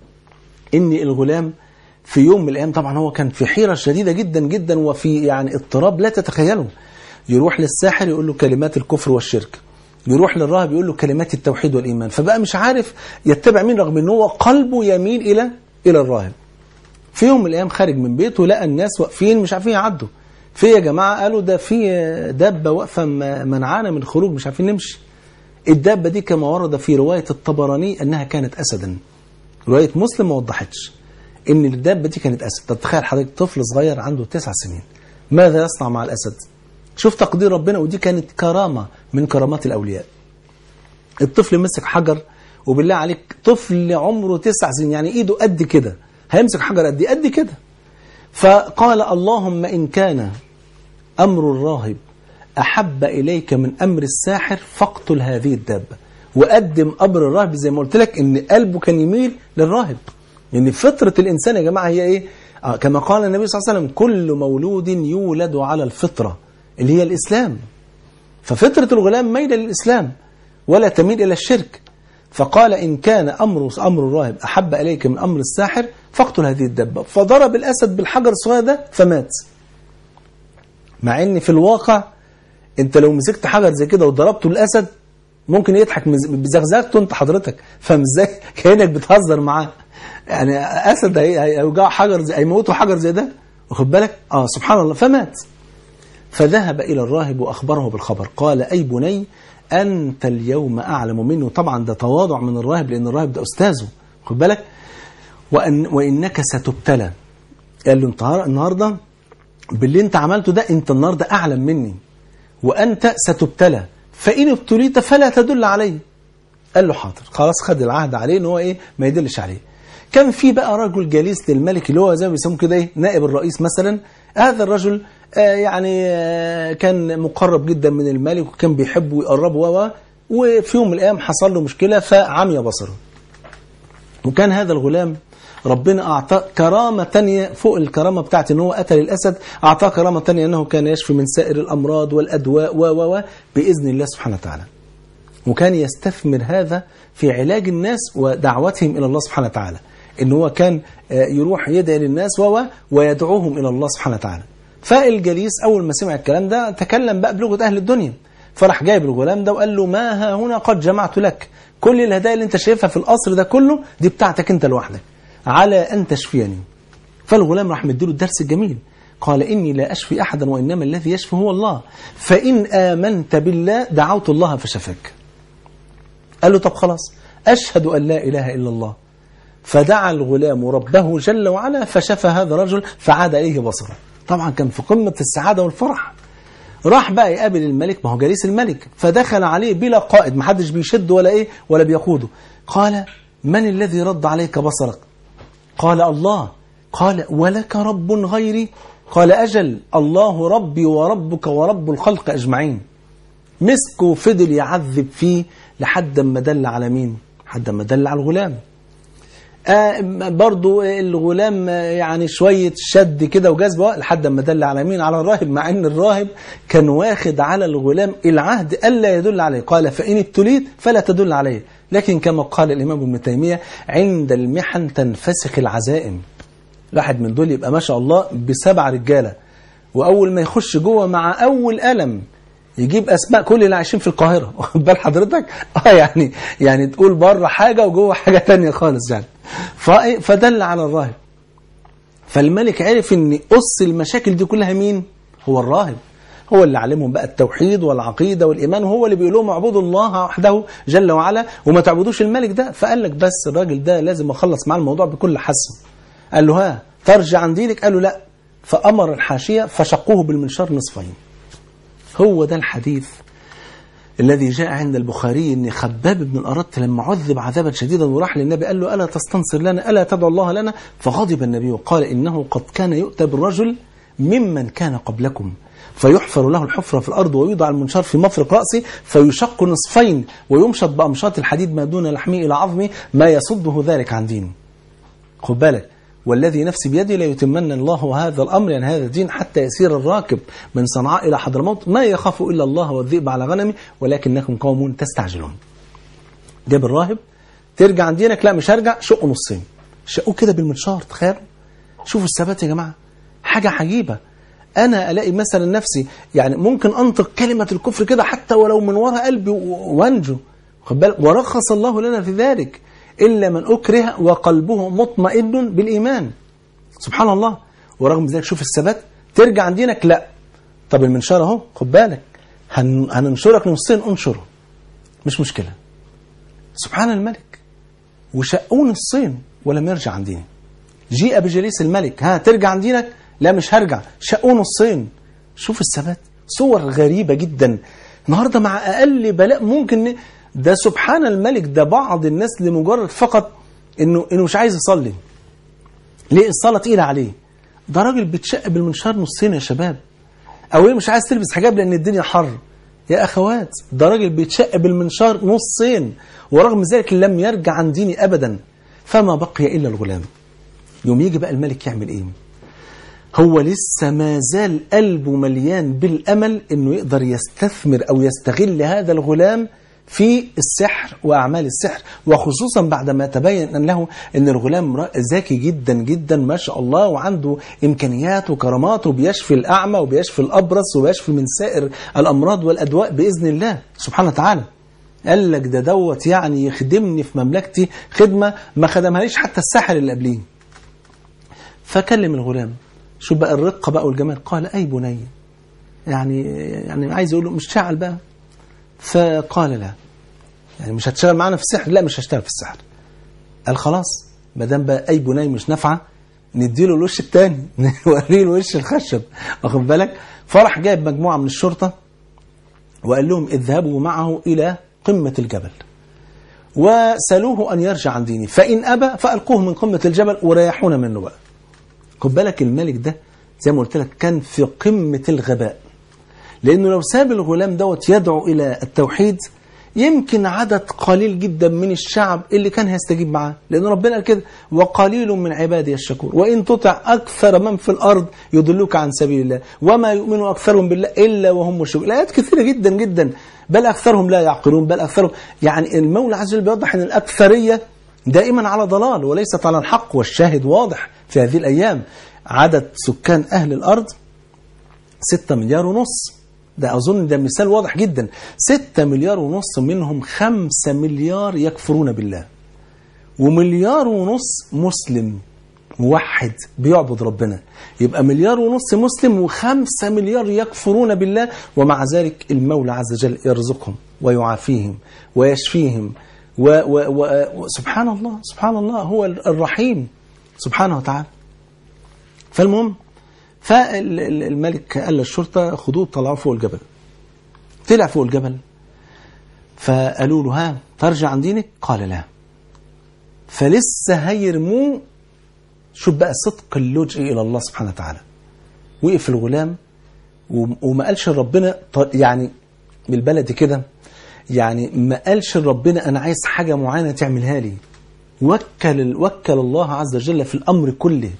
ان الغلام في يوم من الايام طبعا هو كان في حيره شديده جدا جدا وفي يعني اضطراب لا تتخيله يروح للساحر يقول له كلمات الكفر والشرك يروح للراهب يقول له كلمات التوحيد والايمان فبقى مش عارف يتبع مين رغم ان هو قلبه يميل الى الى الراهب في يوم من الايام خارج من بيته لقى الناس واقفين مش عارفين يعدوا في يا جماعه قالوا ده في دابه واقفه م- منعانا من الخروج مش عارفين نمشي الدابه دي كما ورد في روايه الطبراني انها كانت اسدا روايه مسلم ما وضحتش ان الدابه دي كانت اسد طب تخيل حضرتك طفل صغير عنده تسع سنين ماذا يصنع مع الاسد شوف تقدير ربنا ودي كانت كرامه من كرامات الاولياء الطفل مسك حجر وبالله عليك طفل عمره تسع سنين يعني ايده قد كده هيمسك حجر قد إيه؟ قد كده فقال اللهم ان كان امر الراهب احب اليك من امر الساحر فاقتل هذه الدابه وقدم امر الراهب زي ما قلت لك ان قلبه كان يميل للراهب لان يعني فطره الانسان يا جماعه هي ايه آه كما قال النبي صلى الله عليه وسلم كل مولود يولد على الفطره اللي هي الاسلام ففطره الغلام ميل للاسلام ولا تميل الى الشرك فقال ان كان امر امر الراهب احب اليك من امر الساحر فاقتل هذه الدبه فضرب الاسد بالحجر الصغير ده فمات مع ان في الواقع انت لو مسكت حجر زي كده وضربته الاسد ممكن يضحك مز- بزغزغته انت حضرتك فاهم ازاي كانك بتهزر معاه يعني اسد هي- هيوجعه حجر زي هيموته حجر زي ده واخد بالك اه سبحان الله فمات فذهب الى الراهب واخبره بالخبر قال اي بني انت اليوم اعلم منه طبعا ده تواضع من الراهب لان الراهب ده استاذه خد بالك وأن وانك ستبتلى قال له انت النهارده باللي انت عملته ده انت النهارده اعلم مني وانت ستبتلى فان ابتليت فلا تدل عليه قال له حاضر خلاص خد العهد عليه ان هو ايه ما يدلش عليه كان في بقى رجل جليس للملك اللي هو زي ما بيسموه كده ايه نائب الرئيس مثلا هذا الرجل آه يعني آه كان مقرب جدا من الملك وكان بيحبه ويقربه و وفي يوم من الايام حصل له مشكله فعمي بصره وكان هذا الغلام ربنا أعطاه كرامة تانية فوق الكرامة بتاعت ان هو قتل الأسد أعطاه كرامة تانية أنه كان يشفي من سائر الأمراض والأدواء و و و بإذن الله سبحانه وتعالى وكان يستثمر هذا في علاج الناس ودعوتهم إلى الله سبحانه وتعالى إن هو كان يروح يدعي للناس و ويدعوهم إلى الله سبحانه وتعالى فالجليس أول ما سمع الكلام ده تكلم بقى بلغة أهل الدنيا فراح جايب الغلام ده وقال له ما ها هنا قد جمعت لك كل الهدايا اللي انت شايفها في القصر ده كله دي بتاعتك انت لوحدك على ان تشفيني فالغلام راح مديله الدرس الجميل قال إني لا أشفي أحدا وإنما الذي يشفي هو الله فإن آمنت بالله دعوت الله فشفاك قال له طب خلاص أشهد أن لا إله إلا الله فدعا الغلام ربه جل وعلا فشفى هذا الرجل فعاد إليه بصره طبعا كان في قمة السعادة والفرح راح بقى يقابل الملك ما هو جليس الملك فدخل عليه بلا قائد ما حدش بيشد ولا ايه ولا بيقوده قال من الذي رد عليك بصرك قال الله قال ولك رب غيري قال أجل الله ربي وربك ورب الخلق أجمعين مسكه وفضل يعذب فيه لحد ما دل على مين لحد ما دل على الغلام آه برضو الغلام يعني شوية شد كده وجذب لحد ما دل على مين على الراهب مع ان الراهب كان واخد على الغلام العهد ألا يدل عليه قال فإن ابتليت فلا تدل عليه لكن كما قال الإمام ابن تيمية عند المحن تنفسخ العزائم واحد من دول يبقى ما شاء الله بسبع رجالة وأول ما يخش جوه مع أول ألم يجيب أسماء كل اللي عايشين في القاهرة واخد بال حضرتك اه يعني يعني تقول بره حاجة وجوه حاجة تانية خالص يعني فدل على الراهب فالملك عرف ان أس المشاكل دي كلها مين هو الراهب هو اللي علمهم بقى التوحيد والعقيدة والإيمان وهو اللي بيقول لهم اعبدوا الله وحده جل وعلا وما تعبدوش الملك ده فقال لك بس الراجل ده لازم أخلص معاه الموضوع بكل حسن قال له ها ترجع عن دينك قال له لا فأمر الحاشية فشقوه بالمنشار نصفين هو ده الحديث الذي جاء عند البخاري ان خباب بن الأرت لما عذب عذابا شديدا وراح للنبي قال له ألا تستنصر لنا ألا تدعو الله لنا فغضب النبي وقال إنه قد كان يؤتى بالرجل ممن كان قبلكم فيحفر له الحفرة في الأرض ويوضع المنشار في مفرق رأسه فيشق نصفين ويمشط بأمشاط الحديد ما دون لحمه إلى عظمه ما يصده ذلك عن دينه خد بالك والذي نفسي بيدي لا يتمنى الله هذا الأمر يعني هذا الدين حتى يسير الراكب من صنعاء إلى حضرموت ما يخاف إلا الله والذئب على غنمي ولكنكم قوم تستعجلون جاب الراهب ترجع عن دينك لا مش هرجع شقه نصين شقوه كده بالمنشار تخيلوا شوفوا الثبات يا جماعة حاجة عجيبة أنا ألاقي مثلا نفسي يعني ممكن أنطق كلمة الكفر كده حتى ولو من وراء قلبي وانجو خد بالك ورخص الله لنا في ذلك إلا من أكره وقلبه مطمئن بالإيمان سبحان الله ورغم ذلك شوف الثبات ترجع عن دينك لا طب المنشار اهو خد بالك هن هننشرك نصين انشره مش مشكلة سبحان الملك وشقوه نصين ولم يرجع عن دينه جيء بجليس الملك ها ترجع عن دينك لا مش هرجع شقوه نصين شوف الثبات صور غريبة جدا النهاردة مع أقل بلاء ممكن ده سبحان الملك ده بعض الناس لمجرد فقط انه انه مش عايز يصلي ليه الصلاه تقيله عليه ده راجل بيتشق بالمنشار نصين يا شباب او هي مش عايز تلبس حجاب لان الدنيا حر يا اخوات ده راجل بيتشق بالمنشار نصين ورغم ذلك لم يرجع عن ديني ابدا فما بقي الا الغلام يوم يجي بقى الملك يعمل ايه هو لسه ما زال قلبه مليان بالامل انه يقدر يستثمر او يستغل هذا الغلام في السحر وأعمال السحر وخصوصا بعد ما تبين أن له أن الغلام ذكي جدا جدا ما شاء الله وعنده إمكانيات وكرامات وبيشفي الأعمى وبيشفي الأبرص وبيشفي من سائر الأمراض والأدواء بإذن الله سبحانه وتعالى قال لك ده دوت يعني يخدمني في مملكتي خدمة ما خدمهاليش حتى الساحر اللي قبليه فكلم الغلام شوف بقى الرقة بقى والجمال قال أي بني يعني يعني عايز يقول له مش شعل بقى فقال لا يعني مش هتشتغل معانا في السحر لا مش هشتغل في السحر قال خلاص ما دام بقى اي بناي مش نافعه نديله الوش الثاني نوريه الوش الخشب واخد بالك فرح جايب مجموعه من الشرطه وقال لهم اذهبوا معه الى قمه الجبل وسالوه ان يرجع عن ديني فان ابى فالقوه من قمه الجبل وريحونا منه بقى خد بالك الملك ده زي ما قلت لك كان في قمه الغباء لأنه لو ساب الغلام دوت يدعو إلى التوحيد يمكن عدد قليل جدا من الشعب اللي كان هيستجيب معاه لأن ربنا قال كده وقليل من عبادي الشكور وإن تطع أكثر من في الأرض يضلوك عن سبيل الله وما يؤمن أكثرهم بالله إلا وهم مشركون الآيات كثيرة جدا جدا بل أكثرهم لا يعقلون بل أكثرهم يعني المولى عز وجل بيوضح أن الأكثرية دائما على ضلال وليست على الحق والشاهد واضح في هذه الأيام عدد سكان أهل الأرض 6 مليار ونص ده أظن ده مثال واضح جدا ستة مليار ونص منهم خمسة مليار يكفرون بالله ومليار ونص مسلم موحد بيعبد ربنا يبقى مليار ونص مسلم وخمسة مليار يكفرون بالله ومع ذلك المولى عز وجل يرزقهم ويعافيهم ويشفيهم و و و سبحان الله سبحان الله هو الرحيم سبحانه وتعالى فالمهم فالملك قال للشرطة خدوه طلعوا فوق الجبل طلع فوق الجبل فقالوا له ها ترجع عن دينك قال لا فلسه هيرموه شوف بقى صدق اللجئ إلى الله سبحانه وتعالى وقف الغلام وما قالش ربنا يعني بالبلدي كده يعني ما قالش ربنا أنا عايز حاجة معينة تعملها لي وكل, وكل الله عز وجل في الأمر كله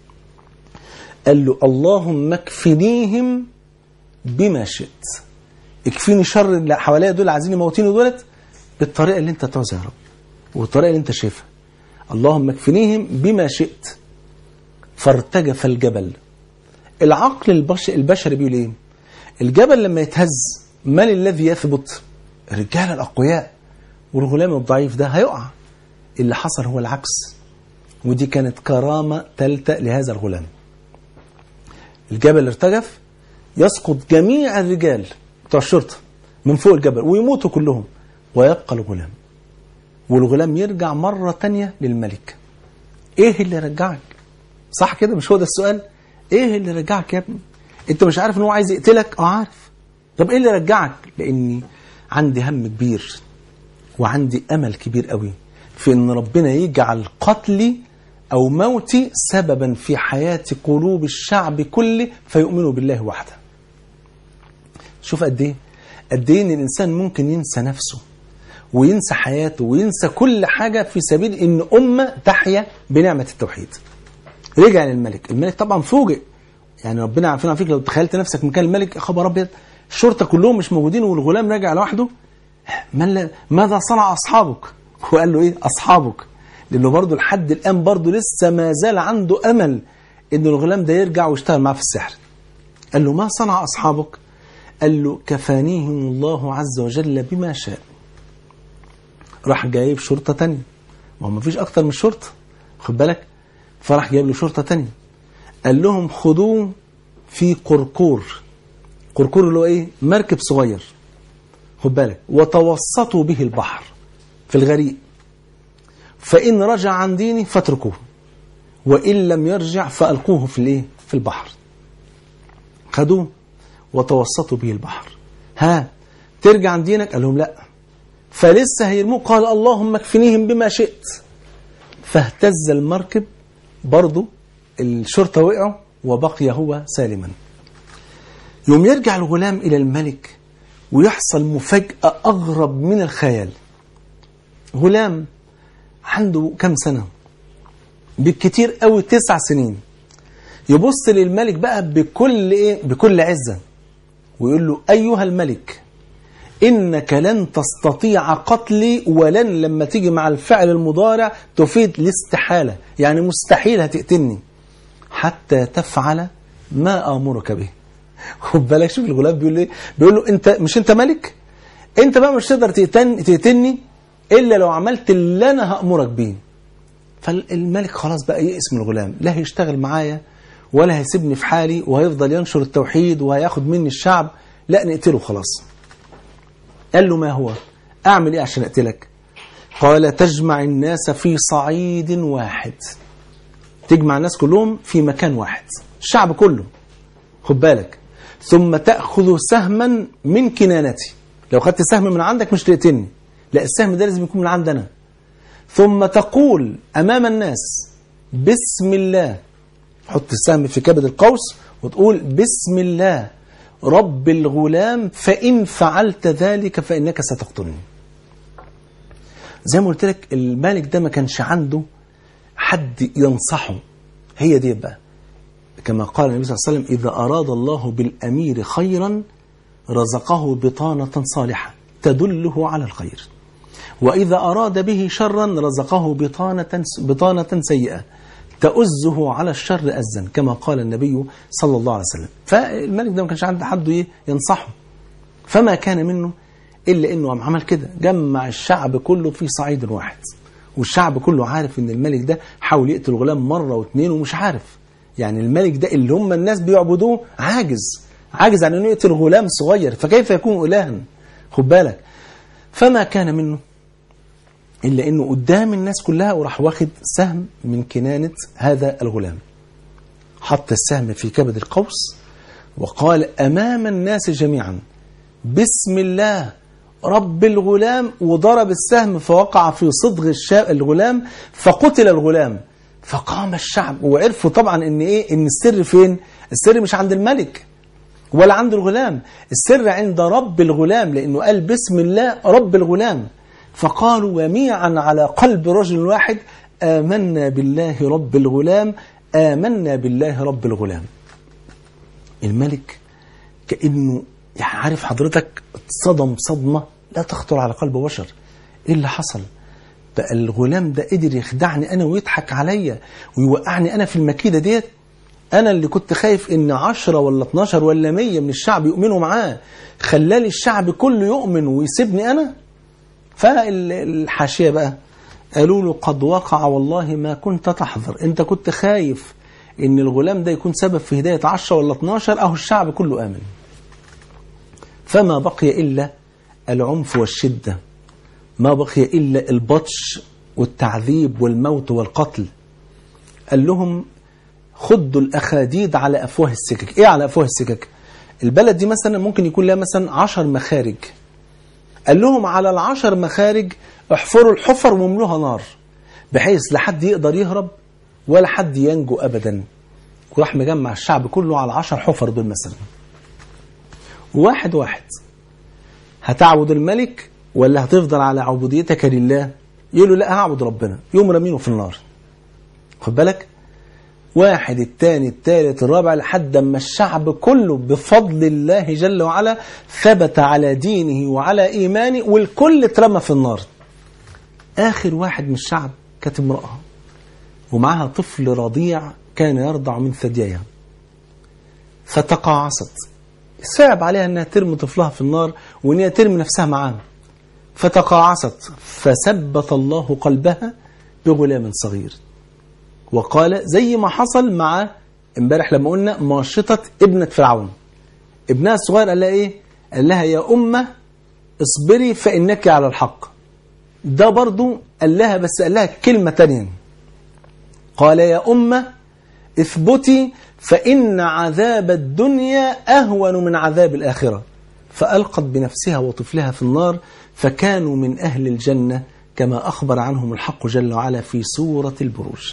قال له اللهم اكفنيهم بما شئت اكفيني شر اللي حواليا دول عايزين يموتيني دولت بالطريقة اللي انت تعوزها يا رب والطريقة اللي انت شايفها اللهم اكفنيهم بما شئت فارتجف الجبل العقل البشري, البشري بيقول ايه الجبل لما يتهز من الذي يثبت الرجال الأقوياء والغلام الضعيف ده هيقع اللي حصل هو العكس ودي كانت كرامة ثالثة لهذا الغلام الجبل ارتجف يسقط جميع الرجال بتوع الشرطة من فوق الجبل ويموتوا كلهم ويبقى الغلام والغلام يرجع مرة تانية للملك ايه اللي رجعك صح كده مش هو ده السؤال ايه اللي رجعك يا ابني انت مش عارف ان هو عايز يقتلك اه عارف طب ايه اللي رجعك لاني عندي هم كبير وعندي امل كبير قوي في ان ربنا يجعل قتلي او موتي سببا في حياة قلوب الشعب كله فيؤمنوا بالله وحده شوف قد ايه قد ايه ان الانسان ممكن ينسى نفسه وينسى حياته وينسى كل حاجة في سبيل ان امة تحيا بنعمة التوحيد رجع للملك الملك طبعا فوجئ يعني ربنا عارفين فيك لو تخيلت نفسك مكان الملك يا خبر ابيض الشرطة كلهم مش موجودين والغلام راجع لوحده ماذا صنع أصحابك وقال له إيه أصحابك لأنه برضه لحد الآن برضه لسه ما زال عنده أمل إن الغلام ده يرجع ويشتغل معاه في السحر قال له ما صنع أصحابك قال له كفانيهم الله عز وجل بما شاء راح جايب شرطة تانية ما هو مفيش أكتر من شرطة خد بالك فراح جايب له شرطة تانية قال لهم خدوه في قرقور قرقور اللي هو ايه مركب صغير خد بالك وتوسطوا به البحر في الغريق فإن رجع عن ديني فاتركوه وإن لم يرجع فألقوه في الايه في البحر خدوه وتوسطوا به البحر ها ترجع عن دينك قال لهم لا فلسه هيرموه قال اللهم اكفنيهم بما شئت فاهتز المركب برضه الشرطة وقعوا وبقي هو سالما يوم يرجع الغلام إلى الملك ويحصل مفاجأة أغرب من الخيال غلام عنده كم سنة بالكتير قوي تسع سنين يبص للملك بقى بكل إيه بكل عزة ويقول له أيها الملك إنك لن تستطيع قتلي ولن لما تيجي مع الفعل المضارع تفيد الاستحالة يعني مستحيل هتقتلني حتى تفعل ما آمرك به خد بالك شوف الغلام بيقول ايه بيقول له انت مش انت ملك انت بقى مش تقدر تقتلني تقتلني الا لو عملت اللي انا هامرك بيه فالملك خلاص بقى يئس من الغلام لا هيشتغل معايا ولا هيسيبني في حالي وهيفضل ينشر التوحيد وهياخد مني الشعب لا نقتله خلاص قال له ما هو اعمل ايه عشان اقتلك قال تجمع الناس في صعيد واحد تجمع الناس كلهم في مكان واحد الشعب كله خد بالك ثم تأخذ سهما من كنانتي لو خدت سهم من عندك مش تقتلني لا السهم ده لازم يكون من عندنا ثم تقول أمام الناس بسم الله حط السهم في كبد القوس وتقول بسم الله رب الغلام فإن فعلت ذلك فإنك ستقتلني زي ما قلت لك الملك ده ما كانش عنده حد ينصحه هي دي بقى كما قال النبي صلى الله عليه وسلم إذا أراد الله بالأمير خيرا رزقه بطانة صالحة تدله على الخير وإذا أراد به شرا رزقه بطانة, بطانة سيئة تؤزه على الشر أزا كما قال النبي صلى الله عليه وسلم فالملك ده ما كانش عنده حد ينصحه فما كان منه إلا إنه قام عمل كده جمع الشعب كله في صعيد واحد والشعب كله عارف إن الملك ده حاول يقتل غلام مرة واثنين ومش عارف يعني الملك ده اللي هم الناس بيعبدوه عاجز عاجز عن انه يقتل غلام صغير فكيف يكون إلها خد بالك فما كان منه إلا أنه قدام الناس كلها وراح واخد سهم من كنانة هذا الغلام حط السهم في كبد القوس وقال أمام الناس جميعا بسم الله رب الغلام وضرب السهم فوقع في صدغ الشا... الغلام فقتل الغلام فقام الشعب وعرفوا طبعا ان ايه ان السر فين السر مش عند الملك ولا عند الغلام السر عند رب الغلام لانه قال بسم الله رب الغلام فقالوا جميعا على قلب رجل واحد آمنا بالله رب الغلام آمنا بالله رب الغلام الملك كأنه يعني عارف حضرتك صدم صدمة لا تخطر على قلب بشر ايه اللي حصل بقى الغلام ده قدر يخدعني انا ويضحك عليا ويوقعني انا في المكيدة ديت انا اللي كنت خايف ان عشرة ولا 12 ولا 100 من الشعب يؤمنوا معاه خلالي الشعب كله يؤمن ويسيبني انا فالحاشية بقى قالوا له قد وقع والله ما كنت تحذر انت كنت خايف ان الغلام ده يكون سبب في هداية 10 ولا 12 اهو الشعب كله امن فما بقي الا العنف والشدة ما بقي الا البطش والتعذيب والموت والقتل قال لهم خدوا الاخاديد على افواه السكك ايه على افواه السكك البلد دي مثلا ممكن يكون لها مثلا 10 مخارج قال لهم على العشر مخارج احفروا الحفر واملوها نار بحيث لا حد يقدر يهرب ولا حد ينجو ابدا وراح مجمع الشعب كله على العشر حفر دول مثلا واحد واحد هتعبد الملك ولا هتفضل على عبوديتك لله يقول له لا هعبد ربنا يوم رمينه في النار خد بالك واحد الثاني الثالث الرابع لحد ما الشعب كله بفضل الله جل وعلا ثبت على دينه وعلى إيمانه والكل اترمى في النار آخر واحد من الشعب كانت امرأة ومعها طفل رضيع كان يرضع من ثدييها فتقاعست صعب عليها أنها ترمي طفلها في النار وأن هي ترمي نفسها معاه فتقاعست فثبت الله قلبها بغلام صغير وقال زي ما حصل مع امبارح لما قلنا ماشطة ابنة فرعون ابنها الصغير قال لها ايه قال لها يا أمة اصبري فإنك على الحق ده برضو قال لها بس قال لها كلمة تانية قال يا أمة اثبتي فإن عذاب الدنيا أهون من عذاب الآخرة فألقت بنفسها وطفلها في النار فكانوا من أهل الجنة كما أخبر عنهم الحق جل وعلا في سورة البروج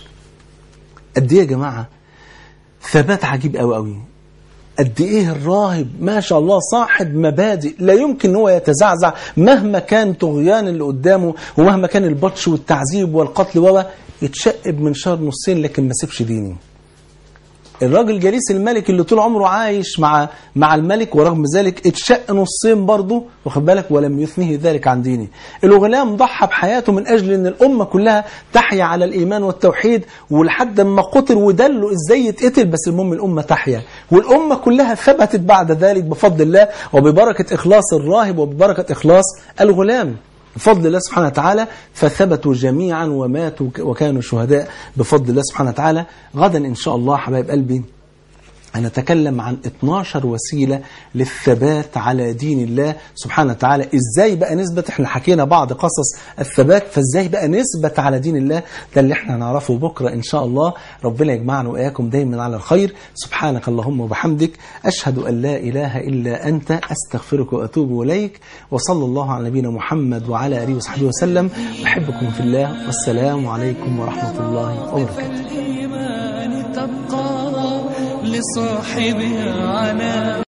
قد ايه يا جماعه ثبات عجيب قوي قوي قد ايه الراهب ما شاء الله صاحب مبادئ لا يمكن هو يتزعزع مهما كان طغيان اللي قدامه ومهما كان البطش والتعذيب والقتل و يتشقب من شر نصين لكن ما سيبش ديني الراجل جليس الملك اللي طول عمره عايش مع مع الملك ورغم ذلك اتشق نصين برضه واخد بالك ولم يثنيه ذلك عن دينه الغلام ضحى بحياته من اجل ان الامه كلها تحيا على الايمان والتوحيد ولحد ما قتل ودله ازاي يتقتل بس المهم الامه تحيا والامه كلها ثبتت بعد ذلك بفضل الله وببركه اخلاص الراهب وببركه اخلاص الغلام بفضل الله سبحانه وتعالى فثبتوا جميعا وماتوا وكانوا شهداء بفضل الله سبحانه وتعالى غدا إن شاء الله حبايب قلبي هنتكلم عن 12 وسيلة للثبات على دين الله سبحانه وتعالى ازاي بقى نثبت احنا حكينا بعض قصص الثبات فازاي بقى نثبت على دين الله ده اللي احنا هنعرفه بكرة ان شاء الله ربنا يجمعنا واياكم دايما على الخير سبحانك اللهم وبحمدك اشهد ان لا اله الا انت استغفرك واتوب اليك وصلى الله على نبينا محمد وعلى اله وصحبه وسلم احبكم في الله والسلام عليكم ورحمة الله وبركاته الإيمان تبقى لصاحبها على